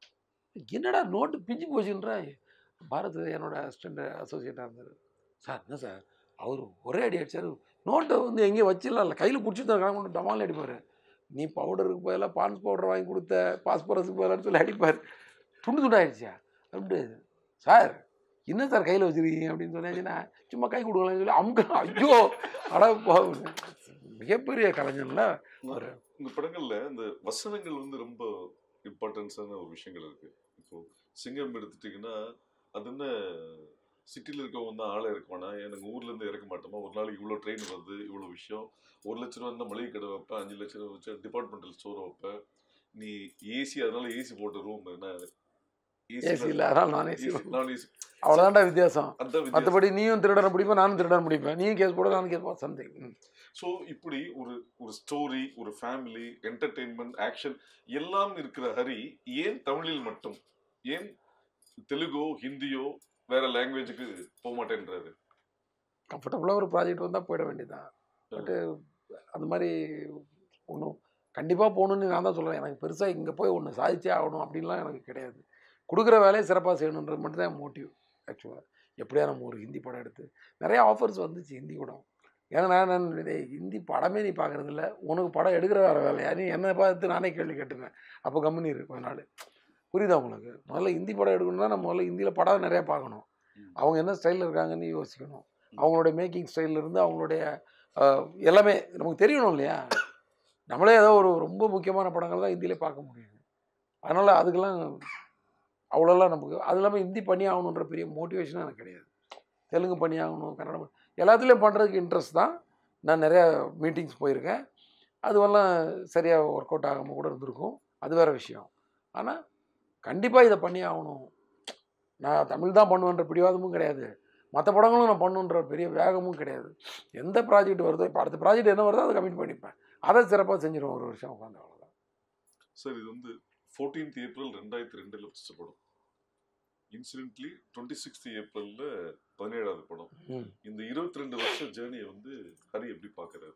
என்னடா நோட்டு பிஞ்சு போச்சுன்ற பாரத் என்னோட அசிஸ்டண்ட் அசோசியேட்டாக இருந்தார் சார் என்ன சார் அவர் ஒரே அடி அடிச்சார் நோட்டை வந்து எங்கேயும் வச்சிடலாம் இல்லை கையில் பிடிச்சி தான் கொண்டு டமால் அடிப்பார் நீ பவுடருக்கு பதிலாக பான்ஸ் பவுடர் வாங்கி கொடுத்த பாஸ்பரஸுக்கு பதிலான்னு சொல்லி அடிப்பார் துண்டு துண்டாயிடுச்சா அப்படி சார் என்ன சார் கையில் வச்சிருக்கீங்க அப்படின்னு சொன்னாச்சுன்னா சும்மா கை கொடுக்கலாம்னு சொல்லி அமுக்கலாம் ஐயோ அட பா- மிகப்பெரிய கலைஞர்ல ஒரு உங்க படங்கள்ல இந்த வசனங்கள் வந்து ரொம்ப இம்பார்ட்டன்ஸான ஒரு விஷயங்கள் இருக்கு இப்போ சிங்கம் எடுத்துட்டீங்கன்னா அது என்ன சிட்டில இருக்கவங்க தான் ஆளே இருக்க வேணாம் எனக்கு ஊர்ல இருந்து இறக்க மாட்டோமா ஒரு நாளைக்கு இவ்வளோ ட்ரெயின் வருது இவ்வளோ விஷயம் ஒரு லட்ச ரூபா இருந்தால் மளிகை கடை வைப்பேன் அஞ்சு லட்ச ரூபா வச்சு டிபார்ட்மெண்டல் ஸ்டோர் வைப்பேன் நீ ஏசி அதனால ஏசி போட்ட ரூம் என்ன ஏசி இல்லை அதான் நான் ஏசி நான் ஏசி அவ்வளோதான்டா வித்தியாசம் அந்த வித்தியாசம். மற்றபடி நீயும் திருடனை பிடிப்பேன் நானும் திருடனை பிடிப்பேன் நீயும் கேஸ் போட நானும் கேஸ் போட சம்திங் ஸோ இப்படி ஒரு ஒரு ஸ்டோரி ஒரு ஃபேமிலி என்டர்டெயின்மெண்ட் ஆக்ஷன் எல்லாம் இருக்கிற ஹரி ஏன் தமிழில் மட்டும் ஏன் தெலுங்கோ ஹிந்தியோ வேற லாங்குவேஜுக்கு போக மாட்டேன்றாரு கம்ஃபர்டபுளாக ஒரு ப்ராஜெக்ட் வந்தால் போயிட வேண்டியதுதான் பட்டு அந்த மாதிரி ஒன்றும் கண்டிப்பாக போகணுன்னு நான் தான் சொல்கிறேன் எனக்கு பெருசாக இங்கே போய் ஒன்று சாதிச்சே ஆகணும் அப்படின்லாம் எனக்கு கிடையாது கொடுக்குற வேலையை சிறப்பாக செய்யணுன்றது மட்டும் தான் மோட்டிவ் ஆக்சுவலாக எப்படியா நம்ம ஒரு ஹிந்தி படம் எடுத்து நிறைய ஆஃபர்ஸ் வந்துச்சு ஹிந்தி படம் ஏன்னா நான் நான் டேய், ஹிந்தி படமே நீ பார்க்குறது இல்ல உனக்கு படம் எடுக்கிற வேறு வேலையா நீ என்னை பார்த்து நானே கேள்வி கேட்டுப்பேன் அப்போ கம்பெனி இருக்கு கொஞ்ச நாள் புரியுதா உங்களுக்கு முதல்ல ஹிந்தி படம் எடுக்கணும்னா நம்ம முதல்ல ஹிந்தியில் படம் நிறையா பார்க்கணும் ம். அவங்க என்ன ஸ்டைலில் இருக்காங்கன்னு யோசிக்கணும் அவங்களுடைய மேக்கிங் ஸ்டைல்லேருந்து அவங்களுடைய அஹ், எல்லாமே நமக்கு தெரியணும் இல்லையா நம்மளே ஏதோ ஒரு ரொம்ப முக்கியமான படங்கள் தான் ஹிந்தியிலே பார்க்க முடியும் அதனால் அதுக்கெல்லாம் அவ்வளோலாம் நமக்கு அது இல்லாமல் ஹிந்தி பண்ணி ஆகணுன்ற பெரிய மோட்டிவேஷனும் எனக்கு கிடையாது தெலுங்கு பண்ணி ஆகணும் கன்னடம் பண்ணி- எல்லாத்துலேயும் பண்ணுறதுக்கு இன்ட்ரெஸ்ட் தான் நான் நிறையா மீட்டிங்ஸ் போயிருக்கேன் அதுவெல்லாம் சரியாக ஒர்க் அவுட் ஆகாமல் கூட இருந்திருக்கும் அது வேறு விஷயம் ஆனால் கண்டிப்பாக இதை பண்ணி ஆகணும் நான் தமிழ் தான் பண்ணுவேன்ற பிடிவாதமும் கிடையாது மற்ற படங்களும் நான் பண்ணுன்ற பெரிய வேகமும் கிடையாது எந்த ப்ராஜெக்ட் வருதோ இப்போ அடுத்த ப்ராஜெக்ட் என்ன வருதோ அதை கமிட் பண்ணிப்பேன் அதை சிறப்பாக செஞ்சிருவேன் ஒரு வருஷம் உட்காந்து அவ்வளோதான் சார் இது வந்து ஃபோர்டீன்த் ஏப்ரல் ரெண்டாயிரத்தி ரெண்டுல ஃபர்ஸ்ட் படம் இன்சிடென்ட்லி டுவெண்ட்டி சிக்ஸ்த் ஏப்ரல்ல பதினேழாவது படம் ம் இந்த இருபத்தி ரெண்டு வருஷ ஜேர்னியை வந்து ஹரி எப்படி பார்க்கறாரு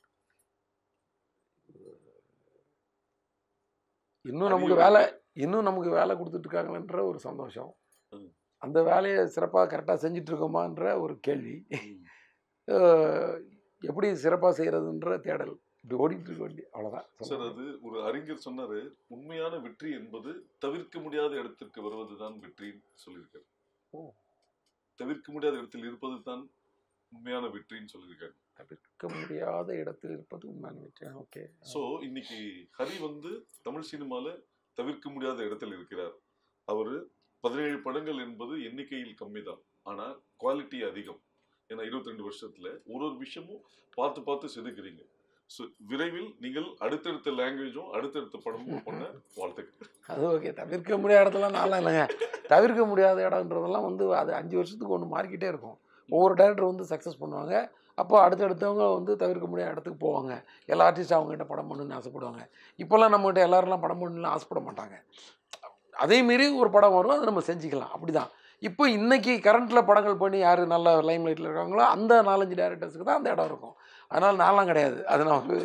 இன்னும் நமக்கு வேலை இன்னும் நமக்கு வேலை கொடுத்துட்டு இருக்காங்களேன்ற ஒரு சந்தோஷம் ம். அந்த வேலையை சிறப்பாக கரெக்டாக செஞ்சுட்டு இருக்கோமான்ற ஒரு கேள்வி ம். அஹ் எப்படி சிறப்பாக செய்கிறதுன்ற தேடல் இப்படி ஓடிட்டு இருக்க வேண்டிய அவ்வளோதான் சார் அது ஒரு அறிஞர் சொன்னாரு உண்மையான வெற்றி என்பது தவிர்க்க முடியாத இடத்திற்கு வருவதுதான் வெற்றின்னு சொல்லியிருக்காரு ஓ. தவிர்க்க முடியாத இடத்தில் இருப்பது தான் உண்மையான வெற்றின்னு சொல்லியிருக்காரு தவிர்க்க முடியாத இடத்தில் இருப்பது உண்மையான வெற்றி ஓகே சோ இன்னைக்கு ஹரி வந்து தமிழ் சினிமால தவிர்க்க முடியாத இடத்தில் இருக்கிறார் அவரு பதினேழு படங்கள் என்பது எண்ணிக்கையில் கம்மி தான் ஆனா குவாலிட்டி அதிகம் ஏன்னா இருபத்தி ரெண்டு வருஷத்துல ஒரு ஒரு விஷயமும் பார்த்து பார்த்து செதுக்குறீங்க ஸோ விரைவில் நீங்கள் அடுத்தடுத்த லாங்குவேஜும் அடுத்தடுத்த படமும் பண்ண வாழ்த்துக்கள் அது ஓகே தவிர்க்க முடியாத இடத்துலாம் நல்லா இல்லைங்க தவிர்க்க முடியாத இடம்ன்றதெல்லாம் வந்து அது அஞ்சு வருஷத்துக்கு ஒன்று மாறிக்கிட்டே இருக்கும் ஒவ்வொரு டேரக்டர் வந்து சக்ஸஸ் பண்ணுவாங்க அப்போ அடுத்தடுத்தவங்க வந்து தவிர்க்க முடியாத இடத்துக்கு போவாங்க எல்லா ஆர்டிஸ்ட்டும் அவங்ககிட்ட படம் பண்ணணும்னு ஆசைப்படுவாங்க இப்போல்லாம் நம்மகிட்ட எல்லாரெல்லாம் படம் பண்ணணும்னு ஆசைப்பட மாட்டாங்க அதே மீறி ஒரு படம் வரும் அதை நம்ம செஞ்சுக்கலாம் அப்படிதான் இப்போ இன்னைக்கு கரண்ட்டில் படங்கள் பண்ணி யார் நல்ல லைம் லைட்டில் இருக்காங்களோ அந்த நாலஞ்சு டேரக்டர்ஸுக்கு தான் அந்த இடம் இருக்கும் அதனால் நான்லாம் கிடையாது அது நான் வந்து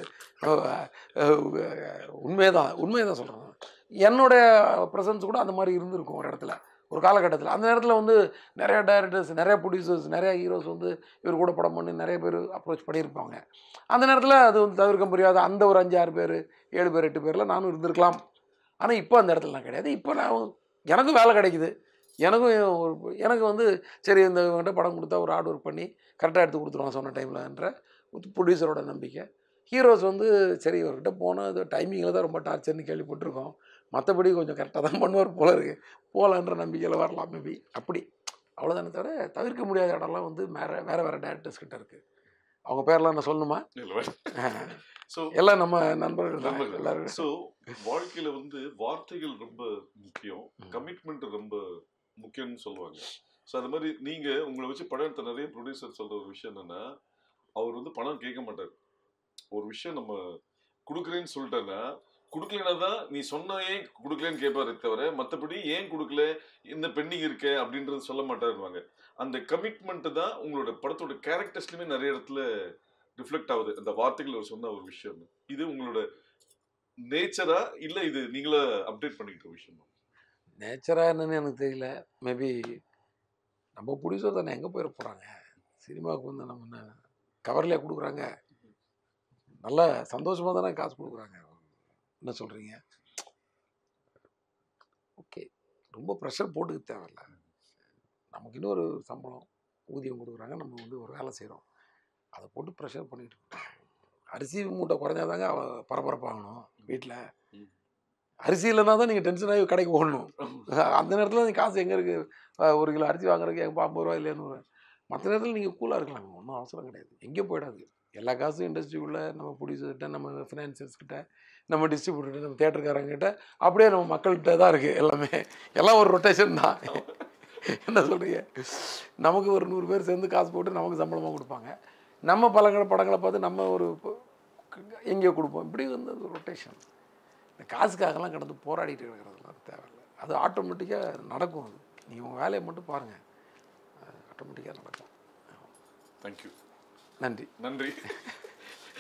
உண்மையை தான் உண்மையை தான் சொல்கிறேன் என்னுடைய ப்ரெசன்ஸ் கூட அந்த மாதிரி இருந்திருக்கும் ஒரு இடத்துல ஒரு காலகட்டத்தில் அந்த நேரத்தில் வந்து நிறைய டைரக்டர்ஸ் நிறைய ப்ரொடியூசர்ஸ் நிறைய ஹீரோஸ் வந்து இவர் கூட படம் பண்ணி நிறைய பேர் அப்ரோச் பண்ணியிருப்பாங்க அந்த நேரத்தில் அது வந்து தவிர்க்க முடியாத அந்த ஒரு அஞ்சு ஆறு பேர் ஏழு பேர் எட்டு பேரில் நானும் இருந்திருக்கலாம் ஆனால் இப்போ அந்த இடத்துல நான் கிடையாது இப்போ நான் எனக்கும் வேலை கிடைக்குது எனக்கும் ஒரு எனக்கு வந்து சரி இந்த இவங்ககிட்ட படம் கொடுத்தா ஒரு ஹார்ட் ஒர்க் பண்ணி கரெக்டாக எடுத்து கொடுத்துருவான் சொன்ன டைமில்ன்ற ப்ரொடியூசரோட நம்பிக்கை ஹீரோஸ் வந்து சரி இவர்கிட்ட போனால் அது டைமிங்கில் தான் ரொம்ப டார்ச்சர்னு கேள்விப்பட்டிருக்கோம் மற்றபடி கொஞ்சம் கரெக்டாக தான் பண்ணுவார் போல இருக்கு போகலான்ற நம்பிக்கையில் வரலாம் மேபி அப்படி அவ்வளோதானே தவிர தவிர்க்க முடியாத இடம்லாம் வந்து வேறு வேறு வேறு டேரக்டர்ஸ் கிட்ட இருக்குது அவங்க பேர்லாம் நான் சொல்லணுமா ஸோ எல்லாம் நம்ம நண்பர்கள் தான் நண்பர்கள். எல்லாரும் ஸோ வாழ்க்கையில வந்து வார்த்தைகள் ரொம்ப முக்கியம் ம். கமிட்மெண்ட் ரொம்ப முக்கியம்னு சொல்லுவாங்க ஸோ அது மாதிரி நீங்க உங்களை வச்சு படம் எடுத்த நிறைய ப்ரொடியூசர் சொல்ற ஒரு விஷயம் என்னன்னா அவர் வந்து பணம் கேட்க மாட்டார் ஒரு விஷயம் நம்ம கொடுக்குறேன்னு சொல்லிட்டேன்னா கொடுக்கலனா தான் நீ சொன்ன ஏன் கொடுக்கலன்னு கேட்பாரே தவிர மற்றபடி ஏன் கொடுக்கல இந்த பெண்டிங் இருக்கே அப்படின்றது சொல்ல மாட்டாருவாங்க அந்த கமிட்மெண்ட் தான் உங்களோட படத்தோட கேரக்டர்ஸ்லையுமே நிறைய இடத்துல ரிஃப்ளெக்ட் ஆகுது அந்த வார்த்தைகள் அவர் சொன்ன ஒரு விஷயம் இது உங்களோட நேச்சரா இல்ல இது நீங்களே அப்டேட் பண்ணிக்கிட்ட விஷயமா நேச்சராக என்னன்னு எனக்கு தெரியல மேபி நம்ம ப்ரொடியூசர் தானே எங்கே போயிட போகிறாங்க சினிமாவுக்கு வந்து நம்ம என்ன கவர்லேயே கொடுக்குறாங்க நல்ல சந்தோஷமாக தானே காசு கொடுக்குறாங்க என்ன சொல்கிறீங்க ஓகே ரொம்ப ப்ரெஷர் போட்டுக்க தேவையில்ல நமக்கு இன்னொரு சம்பளம் ஊதியம் கொடுக்குறாங்க நம்ம வந்து ஒரு வேலை செய்கிறோம் அதை போட்டு ப்ரெஷர் பண்ணிட்டு இருக்கோம். அரிசி மூட்டை குறைஞ்சாதாங்க அவ பரபரப்பாகணும் வீட்டில் ம். அரிசி இல்லைன்னா தான் நீங்கள் டென்ஷன் ஆகி கடைக்கு ஓடணும் அந்த நேரத்தில் நீ காசு எங்கே இருக்குது ஒரு கிலோ அரிசி வாங்குறதுக்கு எங்கள் ஐம்பது ரூபா இல்லைன்னு மற்ற நேரத்தில் நீங்கள் கூலாக இருக்கலாம் ஒன்றும் அவசரம் கிடையாது எங்கேயும் போயிடாது எல்லா காசும் இண்டஸ்ட்ரிக்குள்ளே நம்ம ப்ரொடியூசர்கிட்ட நம்ம ஃபினான்சியர்ஸ்கிட்ட நம்ம டிஸ்ட்ரிபியூட்டர் நம்ம தேட்டருக்காரங்கிட்ட அப்படியே நம்ம மக்கள்கிட்ட தான் இருக்குது எல்லாமே எல்லாம் ஒரு ரொட்டேஷன் தான் என்ன சொல்கிறீங்க நமக்கு ஒரு நூறு பேர் சேர்ந்து காசு போட்டு நமக்கு சம்பளமாக கொடுப்பாங்க நம்ம பழங்களை படங்களை பார்த்து நம்ம ஒரு எங்கேயோ கொடுப்போம் இப்படி வந்து ரொட்டேஷன் இந்த காசுக்காகலாம் கடந்து போராடிட்டு இருக்கிறதுலாம் தேவையில்லை அது ஆட்டோமேட்டிக்காக நடக்கும் அது நீங்கள் உங்கள் வேலையை மட்டும் பாருங்கள் ஆட்டோமேட்டிக்காக நடக்கும் தேங்க்யூ நன்றி நன்றி